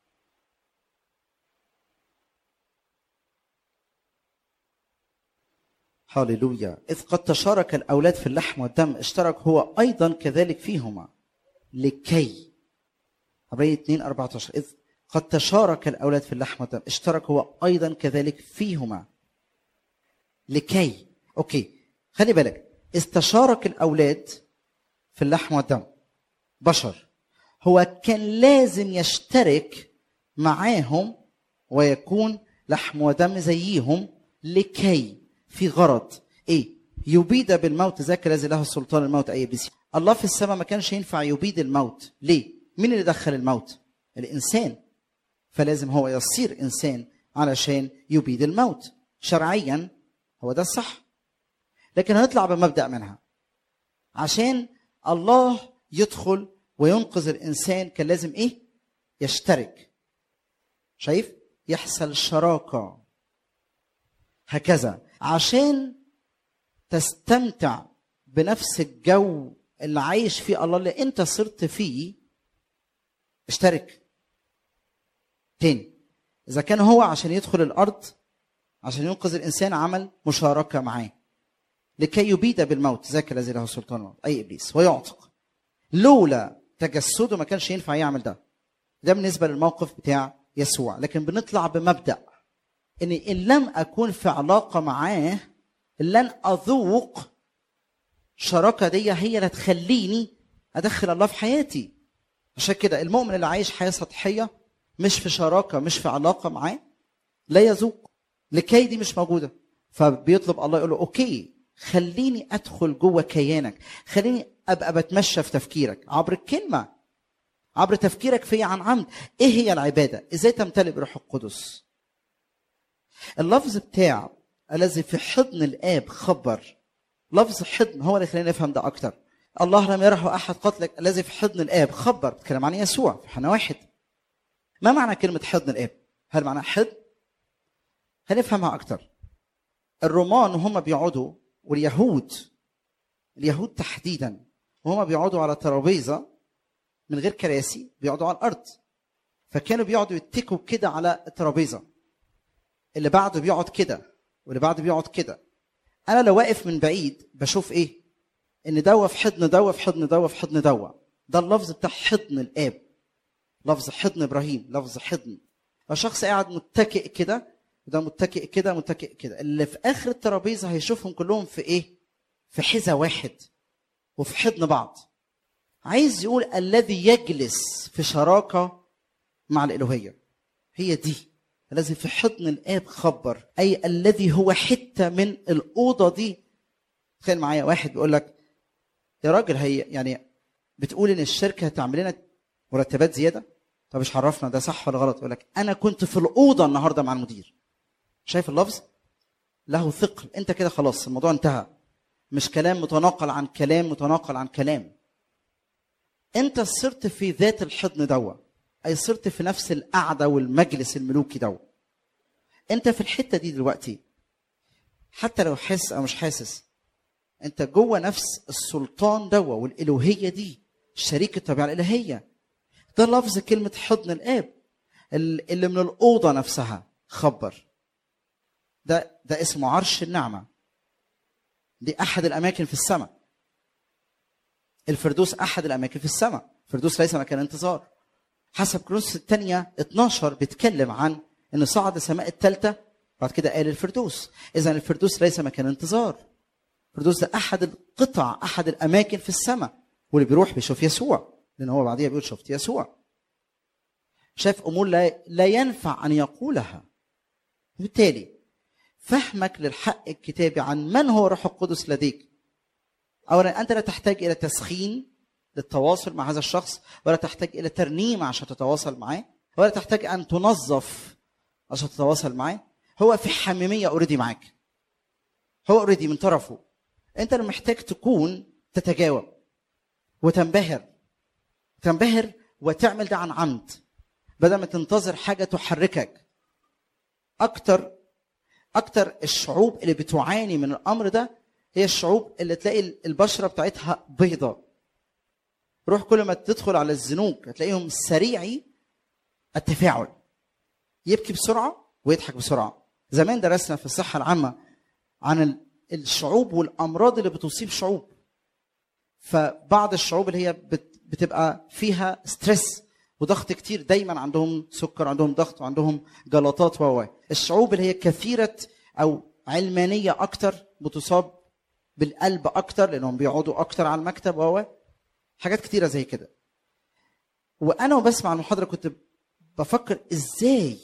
هاليلويا إذ قد تشارك الأولاد في اللحم والدم اشترك هو أيضا كذلك فيهما لكي عبرية 2 14 إذ قد تشارك الأولاد في اللحم والدم اشترك هو أيضا كذلك فيهما لكي أوكي خلي بالك إذ تشارك الأولاد في اللحم والدم بشر هو كان لازم يشترك معاهم ويكون لحم ودم زيهم لكي في غرض ايه يبيد بالموت ذاك الذي له سلطان الموت اي ابليس الله في السماء ما كانش ينفع يبيد الموت ليه مين اللي دخل الموت الانسان فلازم هو يصير انسان علشان يبيد الموت شرعيا هو ده الصح لكن هنطلع بمبدا منها عشان الله يدخل وينقذ الانسان كان لازم ايه يشترك شايف يحصل شراكه هكذا عشان تستمتع بنفس الجو اللي عايش فيه الله اللي انت صرت فيه اشترك تاني اذا كان هو عشان يدخل الارض عشان ينقذ الانسان عمل مشاركه معاه لكي يبيد بالموت ذاك الذي له سلطان الموت اي ابليس ويعتق لولا تجسده ما كانش ينفع يعمل ده ده بالنسبه للموقف بتاع يسوع لكن بنطلع بمبدا ان ان لم اكون في علاقه معاه لن اذوق الشراكه دي هي اللي تخليني ادخل الله في حياتي عشان كده المؤمن اللي عايش حياه سطحيه مش في شراكه مش في علاقه معاه لا يذوق لكي دي مش موجوده فبيطلب الله يقول له اوكي خليني ادخل جوه كيانك خليني ابقى بتمشى في تفكيرك عبر الكلمه عبر تفكيرك فيا عن عمد ايه هي العباده ازاي تمتلئ بروح القدس اللفظ بتاع الذي في حضن الاب خبر لفظ حضن هو اللي خلينا نفهم ده اكتر الله لم يره احد قتلك الذي في حضن الاب خبر بتكلم عن يسوع في حنا واحد ما معنى كلمه حضن الاب هل معناها حضن هنفهمها اكتر الرومان وهم بيقعدوا واليهود اليهود تحديدا وهم بيقعدوا على ترابيزه من غير كراسي بيقعدوا على الارض فكانوا بيقعدوا يتكوا كده على الترابيزه اللي بعده بيقعد كده واللي بعده بيقعد كده انا لو واقف من بعيد بشوف ايه ان دوا في حضن دوا في حضن دوا في حضن دوا ده اللفظ بتاع حضن الاب لفظ حضن ابراهيم لفظ حضن فشخص قاعد متكئ كده وده متكئ كده متكئ كده اللي في اخر الترابيزه هيشوفهم كلهم في ايه في حذا واحد وفي حضن بعض عايز يقول الذي يجلس في شراكه مع الالوهيه هي دي الذي في حضن الاب خبر اي الذي هو حته من الاوضه دي تخيل معايا واحد بيقول لك يا راجل هي يعني بتقول ان الشركه هتعمل لنا مرتبات زياده طب مش عرفنا ده صح ولا غلط يقول لك انا كنت في الاوضه النهارده مع المدير شايف اللفظ له ثقل انت كده خلاص الموضوع انتهى مش كلام متناقل عن كلام متناقل عن كلام انت صرت في ذات الحضن دوا اي صرت في نفس القعده والمجلس الملوكي دوا انت في الحته دي دلوقتي حتى لو حاسس او مش حاسس انت جوه نفس السلطان دوا والالوهيه دي شريك الطبيعه الالهيه ده لفظ كلمه حضن الاب اللي من الاوضه نفسها خبر ده ده اسمه عرش النعمه دي احد الاماكن في السماء الفردوس احد الاماكن في السماء الفردوس ليس مكان انتظار حسب كرونس الثانية 12 بيتكلم عن ان صعد السماء الثالثة بعد كده قال الفردوس اذا الفردوس ليس مكان انتظار الفردوس ده احد القطع احد الاماكن في السماء واللي بيروح بيشوف يسوع لان هو بعديها بيقول شفت يسوع شاف امور لا, لا ينفع ان يقولها وبالتالي فهمك للحق الكتابي عن من هو روح القدس لديك اولا انت لا تحتاج الى تسخين للتواصل مع هذا الشخص ولا تحتاج الى ترنيمه عشان تتواصل معاه ولا تحتاج ان تنظف عشان تتواصل معاه هو في حميميه اوريدي معاك هو اوريدي من طرفه انت اللي محتاج تكون تتجاوب وتنبهر تنبهر وتعمل ده عن عمد بدل ما تنتظر حاجه تحركك اكتر اكتر الشعوب اللي بتعاني من الامر ده هي الشعوب اللي تلاقي البشره بتاعتها بيضة روح كل ما تدخل على الزنوج هتلاقيهم سريعي التفاعل يبكي بسرعه ويضحك بسرعه زمان درسنا في الصحه العامه عن الشعوب والامراض اللي بتصيب شعوب فبعض الشعوب اللي هي بت- بتبقى فيها ستريس وضغط كتير دايما عندهم سكر عندهم ضغط وعندهم جلطات و الشعوب اللي هي كثيره او علمانيه اكتر بتصاب بالقلب اكتر لانهم بيقعدوا اكتر على المكتب و حاجات كتيره زي كده وانا وبسمع المحاضره كنت بفكر ازاي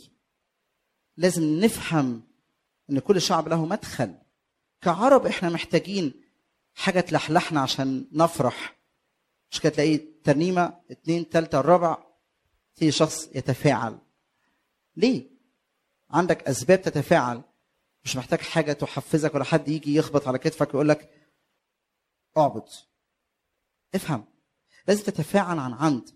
لازم نفهم ان كل شعب له مدخل كعرب احنا محتاجين حاجه تلحلحنا عشان نفرح مش كده تلاقي ترنيمه اتنين تالتة الرابع في شخص يتفاعل ليه عندك اسباب تتفاعل مش محتاج حاجه تحفزك ولا حد يجي يخبط على كتفك ويقول لك اعبد افهم لازم تتفاعل عن عمد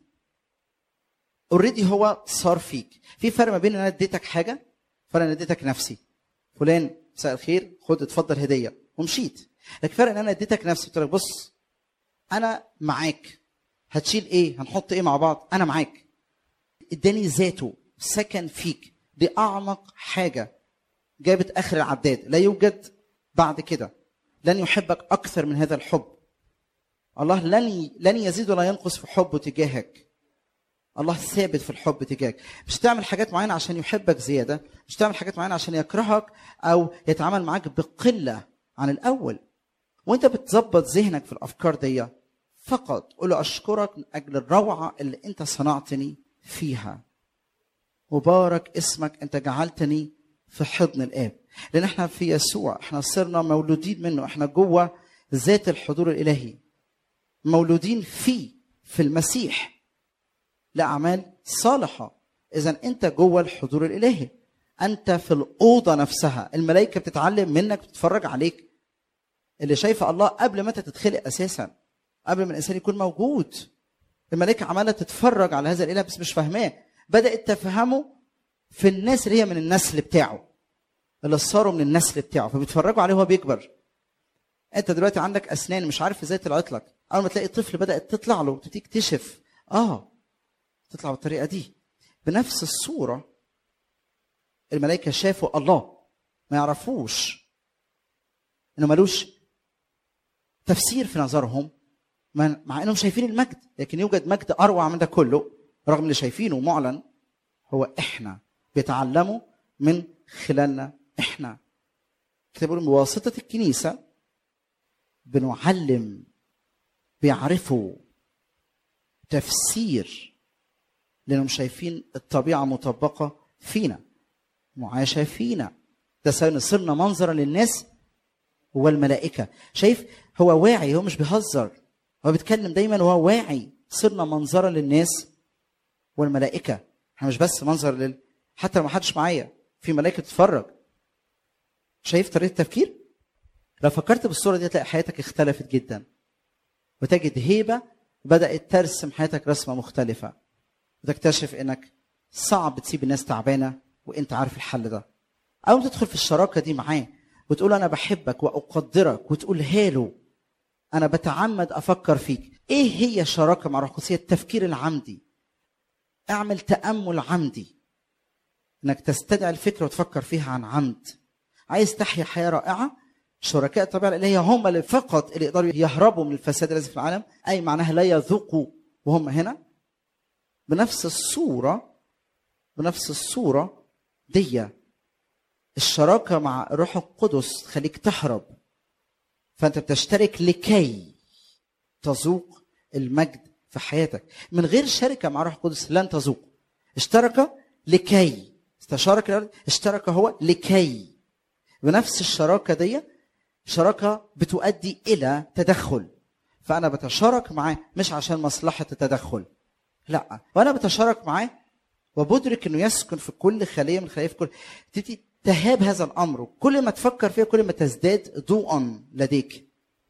اوريدي هو صار فيك في فرق ما بين ان انا اديتك حاجه فانا اديتك نفسي فلان مساء الخير خد اتفضل هديه ومشيت لكن فرق ان انا اديتك نفسي قلت لك بص انا معاك هتشيل ايه هنحط ايه مع بعض انا معاك اداني ذاته سكن فيك دي اعمق حاجه جابت اخر العداد لا يوجد بعد كده لن يحبك اكثر من هذا الحب الله لن لن يزيد ولا ينقص في حبه تجاهك الله ثابت في الحب تجاهك مش تعمل حاجات معينه عشان يحبك زياده مش تعمل حاجات معينه عشان يكرهك او يتعامل معاك بقله عن الاول وانت بتظبط ذهنك في الافكار دي فقط قول له اشكرك من اجل الروعه اللي انت صنعتني فيها مبارك اسمك انت جعلتني في حضن الاب لان احنا في يسوع احنا صرنا مولودين منه احنا جوه ذات الحضور الالهي مولودين فيه في المسيح لاعمال صالحه اذا انت جوه الحضور الالهي انت في الاوضه نفسها الملائكه بتتعلم منك بتتفرج عليك اللي شايفه الله قبل ما انت تتخلق اساسا قبل ما الانسان يكون موجود الملائكه عماله تتفرج على هذا الاله بس مش فاهماه بدات تفهمه في الناس اللي هي من النسل بتاعه اللي صاروا من النسل بتاعه فبيتفرجوا عليه وهو بيكبر انت دلوقتي عندك اسنان مش عارف ازاي طلعت لك اول ما تلاقي طفل بدات تطلع له تبتدي تكتشف اه تطلع بالطريقه دي بنفس الصوره الملائكه شافوا الله ما يعرفوش انه ملوش تفسير في نظرهم مع انهم شايفين المجد لكن يوجد مجد اروع من ده كله رغم اللي شايفينه معلن هو احنا بيتعلموا من خلالنا احنا كتاب بيقول بواسطه الكنيسه بنعلم بيعرفوا تفسير لانهم شايفين الطبيعه مطبقه فينا معاشه فينا ده صرنا منظرا للناس والملائكه شايف هو واعي هو مش بيهزر هو بيتكلم دايما وهو واعي صرنا منظرا للناس والملائكه احنا مش بس منظر لل حتى لو ما حدش معايا في ملائكه تتفرج شايف طريقه التفكير لو فكرت بالصوره دي تلاقي حياتك اختلفت جدا وتجد هيبه بدات ترسم حياتك رسمه مختلفه وتكتشف انك صعب تسيب الناس تعبانه وانت عارف الحل ده او تدخل في الشراكه دي معاه وتقول انا بحبك واقدرك وتقولها له انا بتعمد افكر فيك ايه هي شراكه مع الروح القدس هي التفكير العمدي اعمل تامل عمدي انك تستدعي الفكره وتفكر فيها عن عمد عايز تحيا حياه رائعه شركاء الطبيعه الالهيه هم اللي فقط اللي يقدروا يهربوا من الفساد الذي في العالم اي معناها لا يذوقوا وهم هنا بنفس الصوره بنفس الصوره دي الشراكه مع الروح القدس تخليك تهرب فانت بتشترك لكي تذوق المجد في حياتك من غير شركه مع الروح القدس لن تذوق اشترك لكي استشارك الارض اشترك هو لكي بنفس الشراكه دي شراكه بتؤدي الى تدخل فانا بتشارك معاه مش عشان مصلحه التدخل لا وانا بتشارك معاه وبدرك انه يسكن في كل خليه من خلايا في كل تبتدي تهاب هذا الامر كل ما تفكر فيه كل ما تزداد ضوءا لديك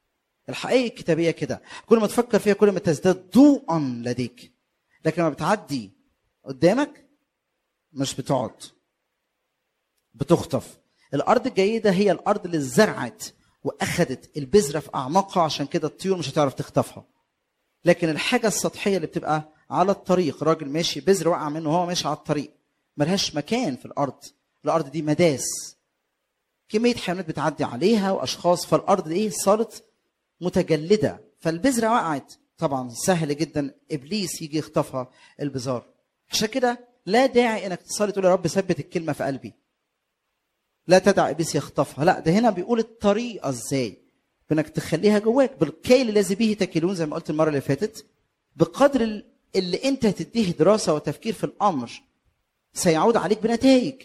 الحقيقه الكتابيه كده كل ما تفكر فيها كل ما تزداد ضوءا لديك لكن لما بتعدي قدامك مش بتقعد بتخطف الارض الجيده هي الارض اللي زرعت واخدت البذره في اعماقها عشان كده الطيور مش هتعرف تخطفها لكن الحاجه السطحيه اللي بتبقى على الطريق راجل ماشي بذر وقع منه وهو ماشي على الطريق ملهاش مكان في الارض الارض دي مداس كميه حيوانات بتعدي عليها واشخاص فالارض دي ايه صارت متجلده فالبذره وقعت طبعا سهل جدا ابليس يجي يخطفها البزار عشان كده لا داعي انك تصلي تقول يا رب ثبت الكلمه في قلبي لا تدع ابليس يخطفها لا ده هنا بيقول الطريقه ازاي بانك تخليها جواك بالكيل الذي به تكلون زي ما قلت المره اللي فاتت بقدر اللي انت هتديه دراسه وتفكير في الامر سيعود عليك بنتائج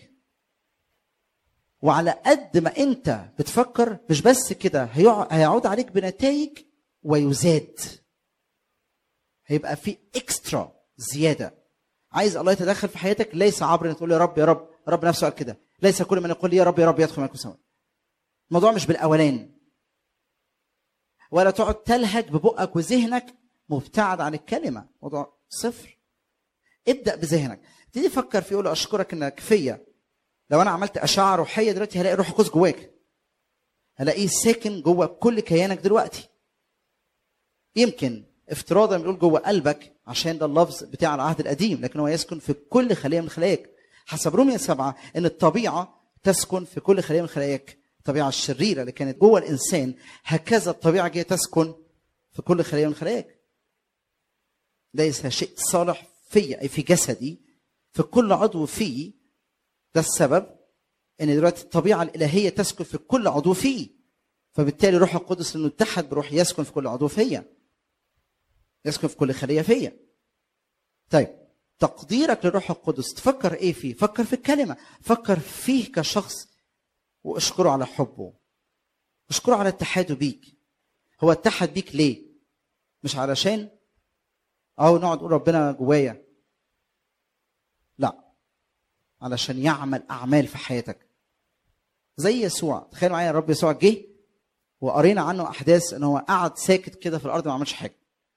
وعلى قد ما انت بتفكر مش بس كده هيعود عليك بنتائج ويزاد هيبقى في اكسترا زياده عايز الله يتدخل في حياتك ليس عبر ان تقول يا رب يا رب رب نفسه قال كده ليس كل من يقول لي يا رب يا رب يدخل ملكوت السماوات الموضوع مش بالاولان ولا تقعد تلهج ببقك وذهنك مبتعد عن الكلمه موضوع صفر ابدا بذهنك تيجي تفكر فيه يقول اشكرك انك فيا لو انا عملت اشعه روحيه دلوقتي هلاقي روح القدس جواك هلاقيه ساكن جوه كل كيانك دلوقتي يمكن افتراضا بنقول جوه قلبك عشان ده اللفظ بتاع العهد القديم لكن هو يسكن في كل خليه من خلاياك حسب رومية سبعة ان الطبيعه تسكن في كل خليه من خلاياك الطبيعه الشريره اللي كانت جوه الانسان هكذا الطبيعه جايه تسكن في كل خليه من خلاياك ليس شيء صالح في اي في جسدي في كل عضو فيه ده السبب ان دلوقتي الطبيعه الالهيه تسكن في كل عضو فيه فبالتالي روح القدس لانه اتحد بروح يسكن في كل عضو فيا يسكن في كل خليه فيا طيب تقديرك للروح القدس تفكر ايه فيه فكر في الكلمه فكر فيه كشخص واشكره على حبه اشكره على اتحاده بيك هو اتحد بيك ليه مش علشان او نقعد نقول ربنا جوايا لا علشان يعمل اعمال في حياتك زي يسوع تخيل معايا الرب يسوع جه وقرينا عنه احداث ان هو قعد ساكت كده في الارض ما عملش حاجه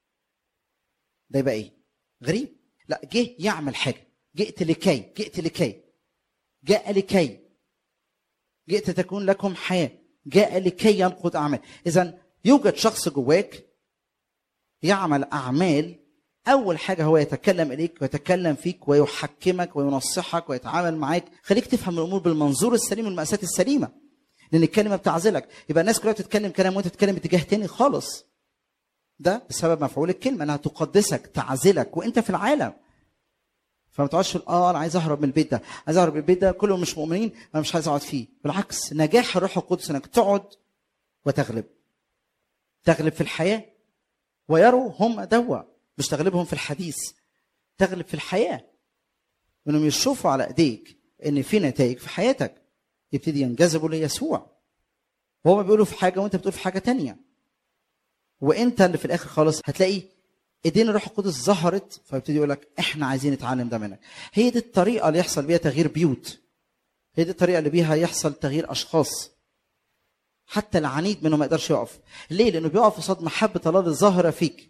ده يبقى ايه غريب لا جه يعمل حاجه جئت لكي جئت لكي جاء لكي جئت تكون لكم حياه جاء لكي ينقض اعمال اذا يوجد شخص جواك يعمل اعمال اول حاجه هو يتكلم اليك ويتكلم فيك ويحكمك وينصحك ويتعامل معاك خليك تفهم الامور بالمنظور السليم والمأساة السليمه لان الكلمه بتعزلك يبقى الناس كلها بتتكلم كلام وانت بتتكلم اتجاه تاني خالص ده بسبب مفعول الكلمه انها تقدسك تعزلك وانت في العالم فما تقعدش تقول اه انا عايز اهرب من البيت ده عايز اهرب من البيت ده كلهم مش مؤمنين انا مش عايز اقعد فيه بالعكس نجاح الروح القدس انك تقعد وتغلب تغلب في الحياه ويروا هم دوا مش تغلبهم في الحديث تغلب في الحياه انهم يشوفوا على ايديك ان في نتائج في حياتك يبتدي ينجذبوا ليسوع وهما بيقولوا في حاجه وانت بتقول في حاجه تانية وانت اللي في الاخر خالص هتلاقي ايدين الروح القدس ظهرت فيبتدي يقول لك احنا عايزين نتعلم ده منك هي دي الطريقه اللي يحصل بيها تغيير بيوت هي دي الطريقه اللي بيها يحصل تغيير اشخاص حتى العنيد منه ما يقدرش يقف ليه لانه بيقف قصاد محبه الله الظاهره فيك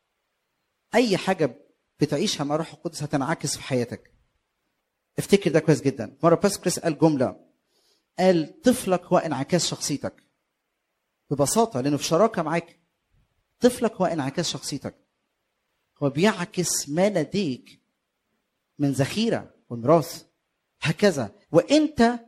اي حاجه بتعيشها مع الروح القدس هتنعكس في حياتك افتكر ده كويس جدا مره باسكريس قال جمله قال طفلك هو انعكاس شخصيتك ببساطه لانه في شراكه معاك طفلك هو انعكاس شخصيتك هو بيعكس ما لديك من ذخيره وميراث هكذا وانت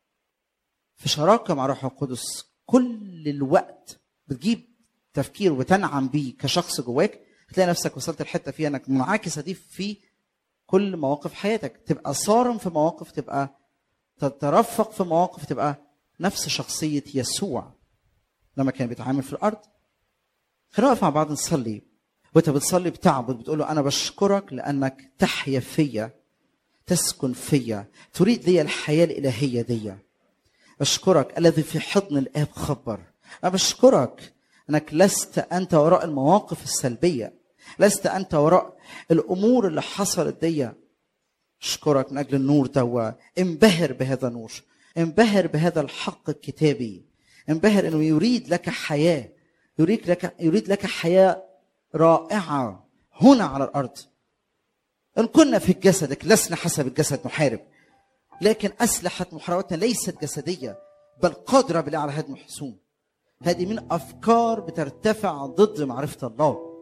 في شراكه مع الروح القدس كل الوقت بتجيب تفكير وتنعم بيه كشخص جواك تلاقي نفسك وصلت الحته فيها انك منعكسه دي في كل مواقف حياتك تبقى صارم في مواقف تبقى تترفق في مواقف تبقى نفس شخصيه يسوع لما كان بيتعامل في الارض خلينا نقف مع بعض نصلي وانت بتصلي بتعبد بتقول له انا بشكرك لانك تحيا فيا تسكن فيا تريد لي الحياه الالهيه دي بشكرك الذي في حضن الاب خبر انا بشكرك انك لست انت وراء المواقف السلبيه لست انت وراء الامور اللي حصلت دي اشكرك من اجل النور دوا انبهر بهذا النور انبهر بهذا الحق الكتابي انبهر انه يريد لك حياه يريد لك يريد لك حياه رائعه هنا على الارض ان كنا في جسدك لسنا حسب الجسد نحارب لكن اسلحه محاربتنا ليست جسديه بل قادره بالله على هدم الحصون هذه من افكار بترتفع ضد معرفه الله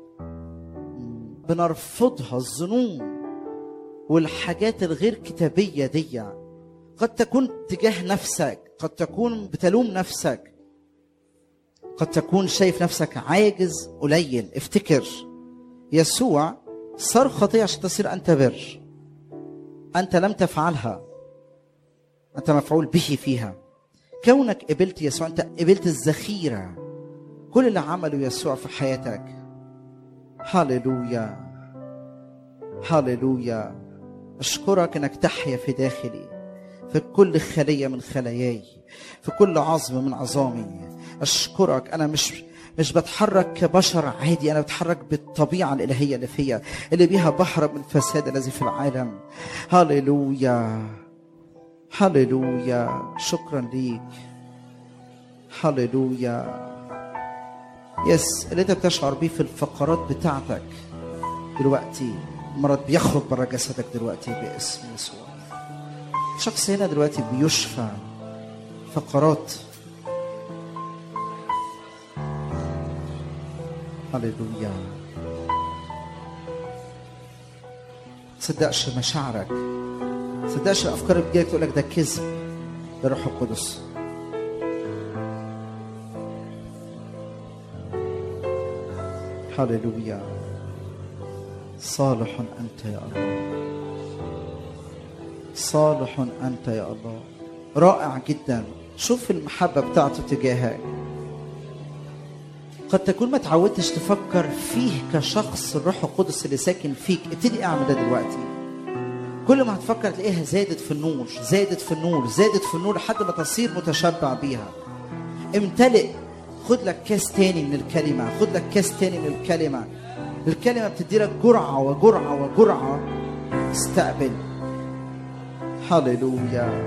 بنرفضها الظنون والحاجات الغير كتابيه دي قد تكون تجاه نفسك قد تكون بتلوم نفسك قد تكون شايف نفسك عاجز قليل افتكر يسوع صار خطية عشان تصير أنت بر أنت لم تفعلها أنت مفعول به فيها كونك قبلت يسوع أنت قبلت الذخيرة كل اللي عمله يسوع في حياتك هللويا هللويا أشكرك أنك تحيا في داخلي في كل خلية من خلاياي في كل عظم من عظامي أشكرك أنا مش مش بتحرك كبشر عادي انا بتحرك بالطبيعه الالهيه اللي فيا اللي بيها بهرب من الفساد الذي في العالم هللويا هللويا شكرا ليك هللويا يس اللي انت بتشعر بيه في الفقرات بتاعتك دلوقتي مرض بيخرج بره جسدك دلوقتي باسم يسوع شخص هنا دلوقتي بيشفى فقرات هللويا صدقش مشاعرك صدقش الافكار اللي بتجيلك تقول لك ده كذب ده روح القدس هللويا صالح انت يا الله صالح انت يا الله رائع جدا شوف المحبه بتاعته تجاهك قد تكون ما تعودتش تفكر فيه كشخص الروح القدس اللي ساكن فيك ابتدي اعمل ده دلوقتي كل ما هتفكر تلاقيها زادت في النور زادت في النور زادت في النور لحد ما تصير متشبع بيها امتلئ خد لك كاس تاني من الكلمة خد لك كاس تاني من الكلمة الكلمة بتدي لك جرعة وجرعة وجرعة استقبل هللويا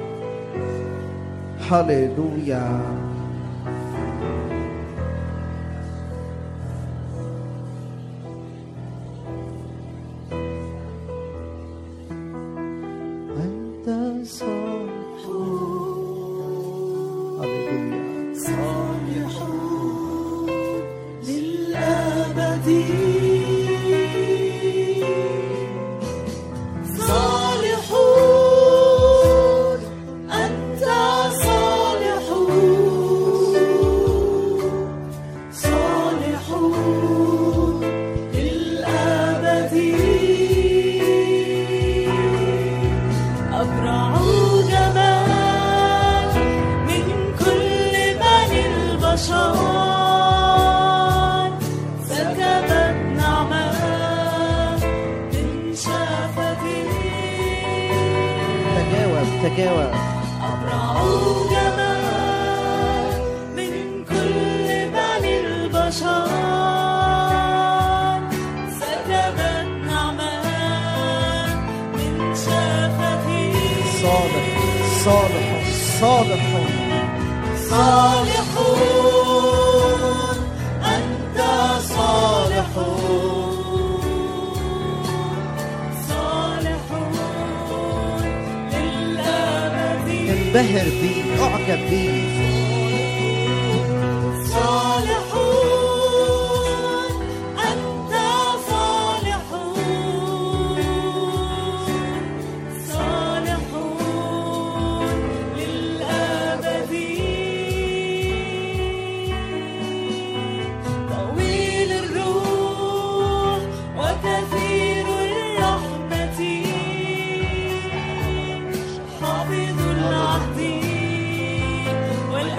هللويا أنت صالح هللويا صالحون للأبد صالحون أنت صالحون صالحون للأبد أبرع جمال من كل بني البشر سكبت نعمة من شفتي تجاوب تجاوب أبرع جمال من كل بني البشر سكبت نعمة من شفتي صالح صالح صالح صالحون أنت صالحون صالحون للأبد انبهر بيه اعجب بيه صالحون أنت صالحون صالحون للأبد طويل الروح وكثير الرحمة حافظ العهد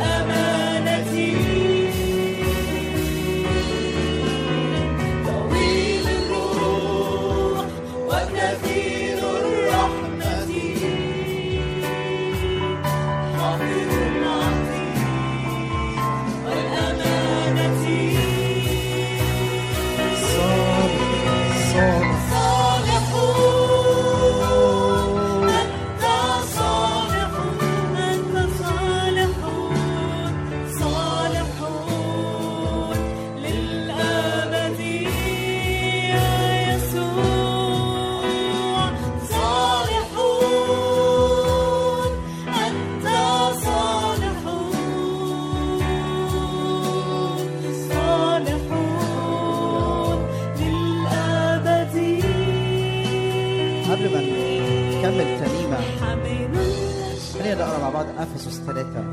بعض افسس ثلاثة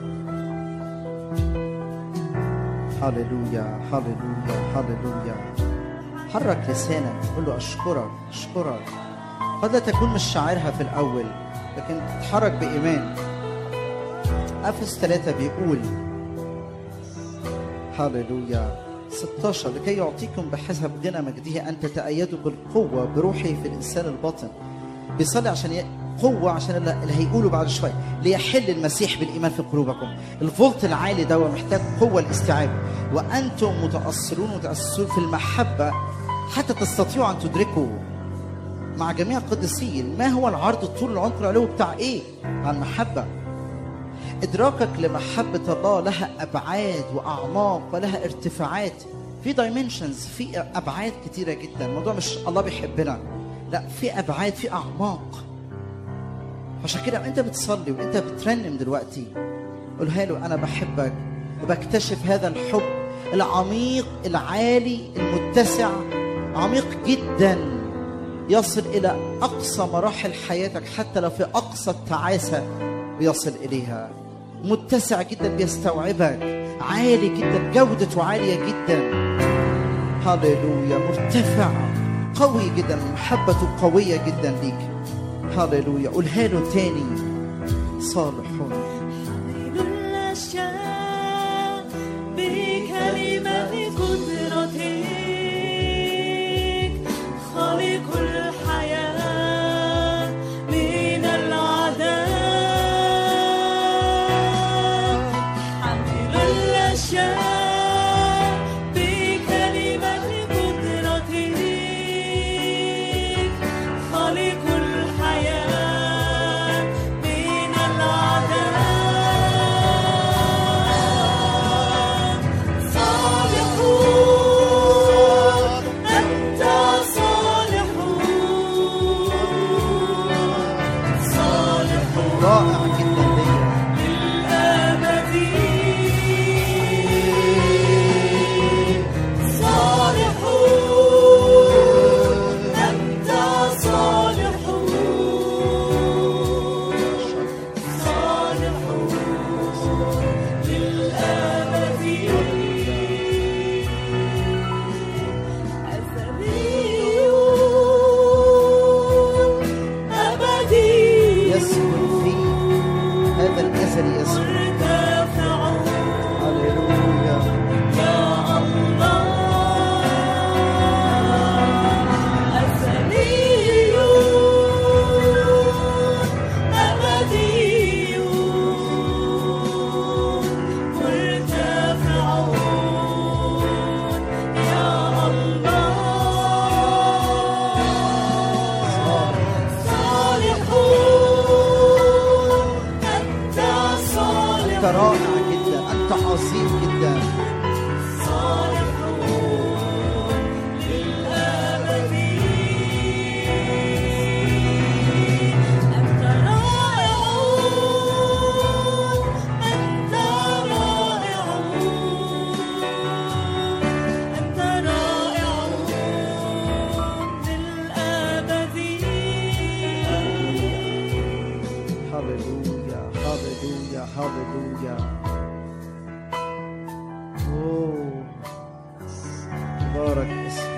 هللويا هللويا هللويا حرك لسانك قول له اشكرك اشكرك قد لا تكون مش شاعرها في الاول لكن تتحرك بايمان افس ثلاثة بيقول هللويا 16 لكي يعطيكم بحسب غنى مجده ان تتأيدوا بالقوة بروحه في الانسان الباطن بيصلي عشان ي... قوة عشان اللي اللي هيقوله بعد شوية ليحل المسيح بالإيمان في قلوبكم الفولت العالي ده محتاج قوة الاستيعاب وأنتم متأصلون متأسسون في المحبة حتى تستطيعوا أن تدركوا مع جميع القديسين ما هو العرض الطول العمق العلو بتاع إيه عن محبة إدراكك لمحبة الله لها أبعاد وأعماق ولها ارتفاعات في دايمنشنز في أبعاد كتيرة جدا الموضوع مش الله بيحبنا لا في أبعاد في أعماق عشان كده انت بتصلي وانت بترنم دلوقتي قولها له انا بحبك وبكتشف هذا الحب العميق العالي المتسع عميق جدا يصل الى اقصى مراحل حياتك حتى لو في اقصى التعاسه بيصل اليها متسع جدا بيستوعبك عالي جدا جودته عاليه جدا هللويا مرتفع قوي جدا محبته قويه جدا ليك هللويا قولها له تاني صالح حميل الأشياء بكلمة قدرتك خالق الحياة من العذاب حميل الأشياء بكلمة قدرتك خالق الحياة من العذاب صالحون أنت صالحون صالحون رائع جدا ليا للأبد صالحون أنت صالحون صالحون للأبد أزليون أبدي يسكن فيه هذا الازل يسكن مرتفعون هللويا يا الله أزليون أبديون مرتفعون يا الله صالحون أنت صالحون انت رائع جدا انت عظيم جدا صالحون للأبد أنت رائعون أنت رائعون أنت رائعون للأبد هللويا هللويا هللويا اوه بارك اسمك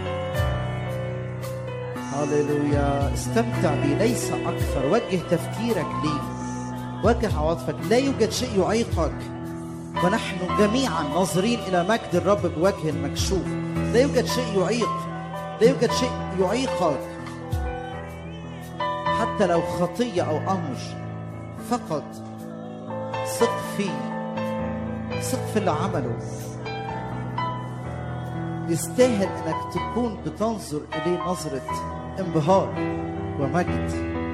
هللويا استمتع بي ليس اكثر وجه تفكيرك ليه وجه عواطفك لا يوجد شيء يعيقك ونحن جميعا ناظرين الى مجد الرب بوجه مكشوف لا يوجد شيء يعيق لا يوجد شيء يعيقك حتى لو خطية أو أمر فقط ثق فيه ثق في اللي عمله يستاهل انك تكون بتنظر اليه نظرة انبهار ومجد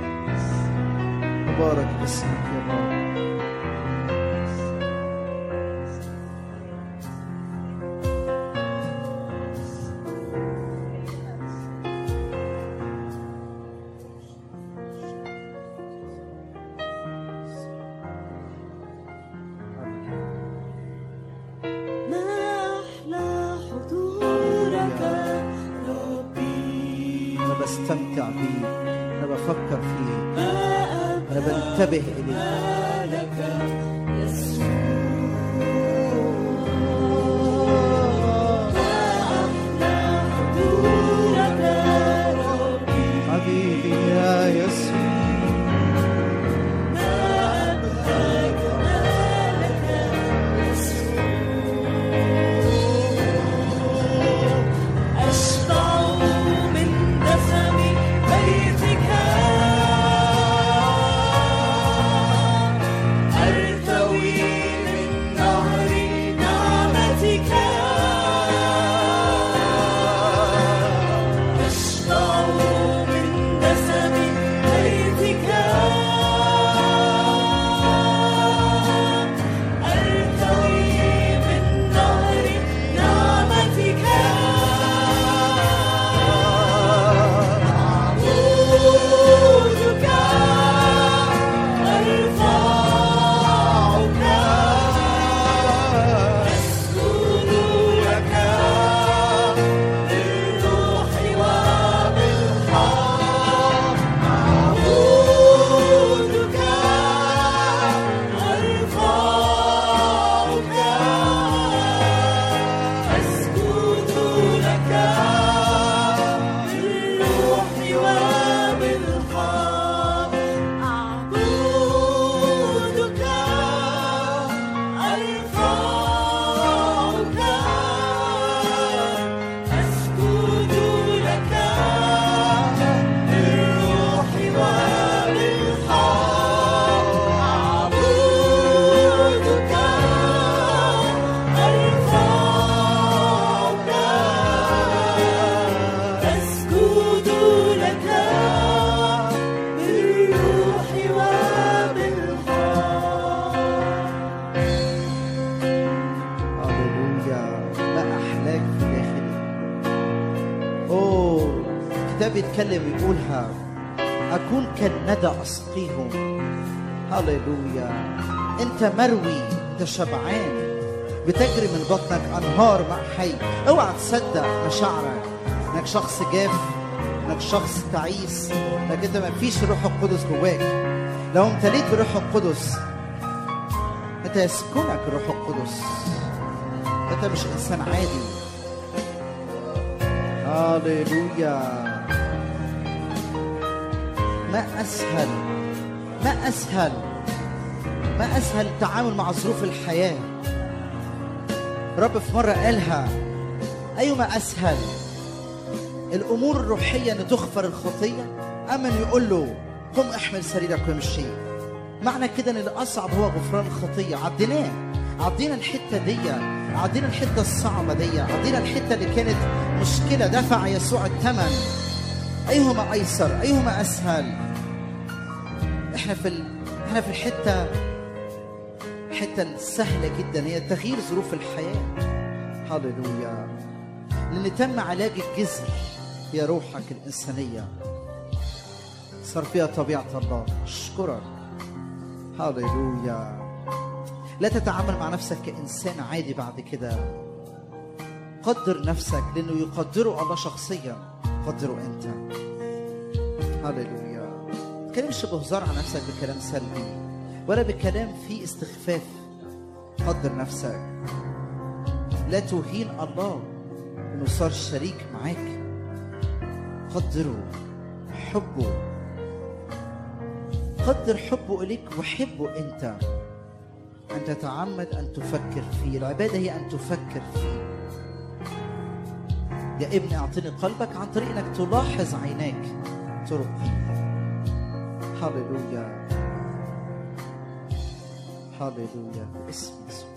مبارك اسمك يا رب ما أحلى حضورك ربي انا بستمتع بيه انا بفكر فيه ما أنا بنتبه إليك حبيبي يا يسوع أشبع من دسم بيتك أرتوي من نهر نعمتك أشبع من دسم بيتك أرتوي من نهر نعمتك أعبدك أرفعك أسجد لك بالروح وبالحق أعبدك أرفعك أسجد لك بالروح وبالحق أعبدك أرفعك أسجد لك بالروح وبالحق أعبدك أرفعك أسجد لك بالروح وبالحق هللويا ما احلاك في داخلي اوه الكتاب يتكلم يقولها اكون كالندى اسقيهم هللويا انت مروي انت شبعان بتجري من بطنك انهار ماء حي اوعى تصدق مشاعرك انك شخص جاف انك شخص تعيس انك انت ما فيش روح القدس جواك لو امتليت بروح القدس انت يسكنك روح القدس انت مش انسان عادي هاليلويا ما اسهل ما اسهل ما اسهل التعامل مع ظروف الحياه رب في مره قالها ايما اسهل الامور الروحيه ان تغفر الخطيه ام ان يقول له قم احمل سريرك وامشي معنى كده ان الاصعب هو غفران الخطيه عديناه عدينا الحته دي عدينا الحته الصعبه دي عدينا الحته اللي كانت مشكله دفع يسوع الثمن ايهما ايسر ايهما اسهل احنا في ال... احنا في الحته الحته السهله جدا هي تغيير ظروف الحياه هللويا لان تم علاج الجذر هي روحك الانسانيه صار فيها طبيعه الله اشكرك هللويا لا تتعامل مع نفسك كإنسان عادي بعد كده قدر نفسك لأنه يقدره الله شخصيا قدره أنت هللويا ما تتكلمش بهزار عن نفسك بكلام سلبي ولا بكلام فيه استخفاف قدر نفسك لا تهين الله انه صار شريك معاك قدره حبه قدر حبه اليك وحبه انت أن تتعمد أن تفكر فيه العبادة هي أن تفكر فيه يا ابني أعطني قلبك عن طريق أنك تلاحظ عيناك طرقي هللويا هللويا باسم يسوع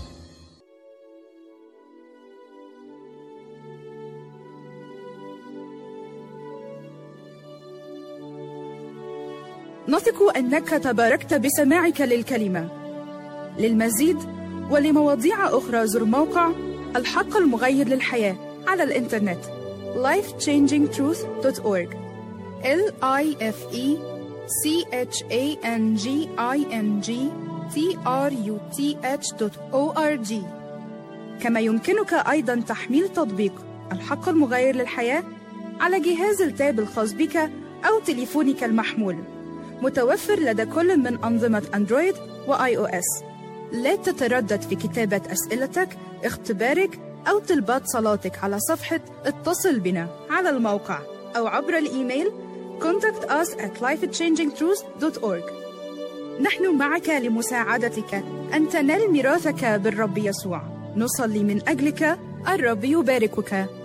نثق انك تباركت بسماعك للكلمه للمزيد ولمواضيع اخرى زر موقع الحق المغير للحياه على الانترنت lifechangingtruth.org l i f e c h a n g i n g t r u t h o r g كما يمكنك ايضا تحميل تطبيق الحق المغير للحياه على جهاز التاب الخاص بك او تليفونك المحمول متوفر لدى كل من أنظمة أندرويد وآي أو إس لا تتردد في كتابة أسئلتك اختبارك أو طلبات صلاتك على صفحة اتصل بنا على الموقع أو عبر الإيميل contact us at lifechangingtruth.org نحن معك لمساعدتك أن تنال ميراثك بالرب يسوع نصلي من أجلك الرب يباركك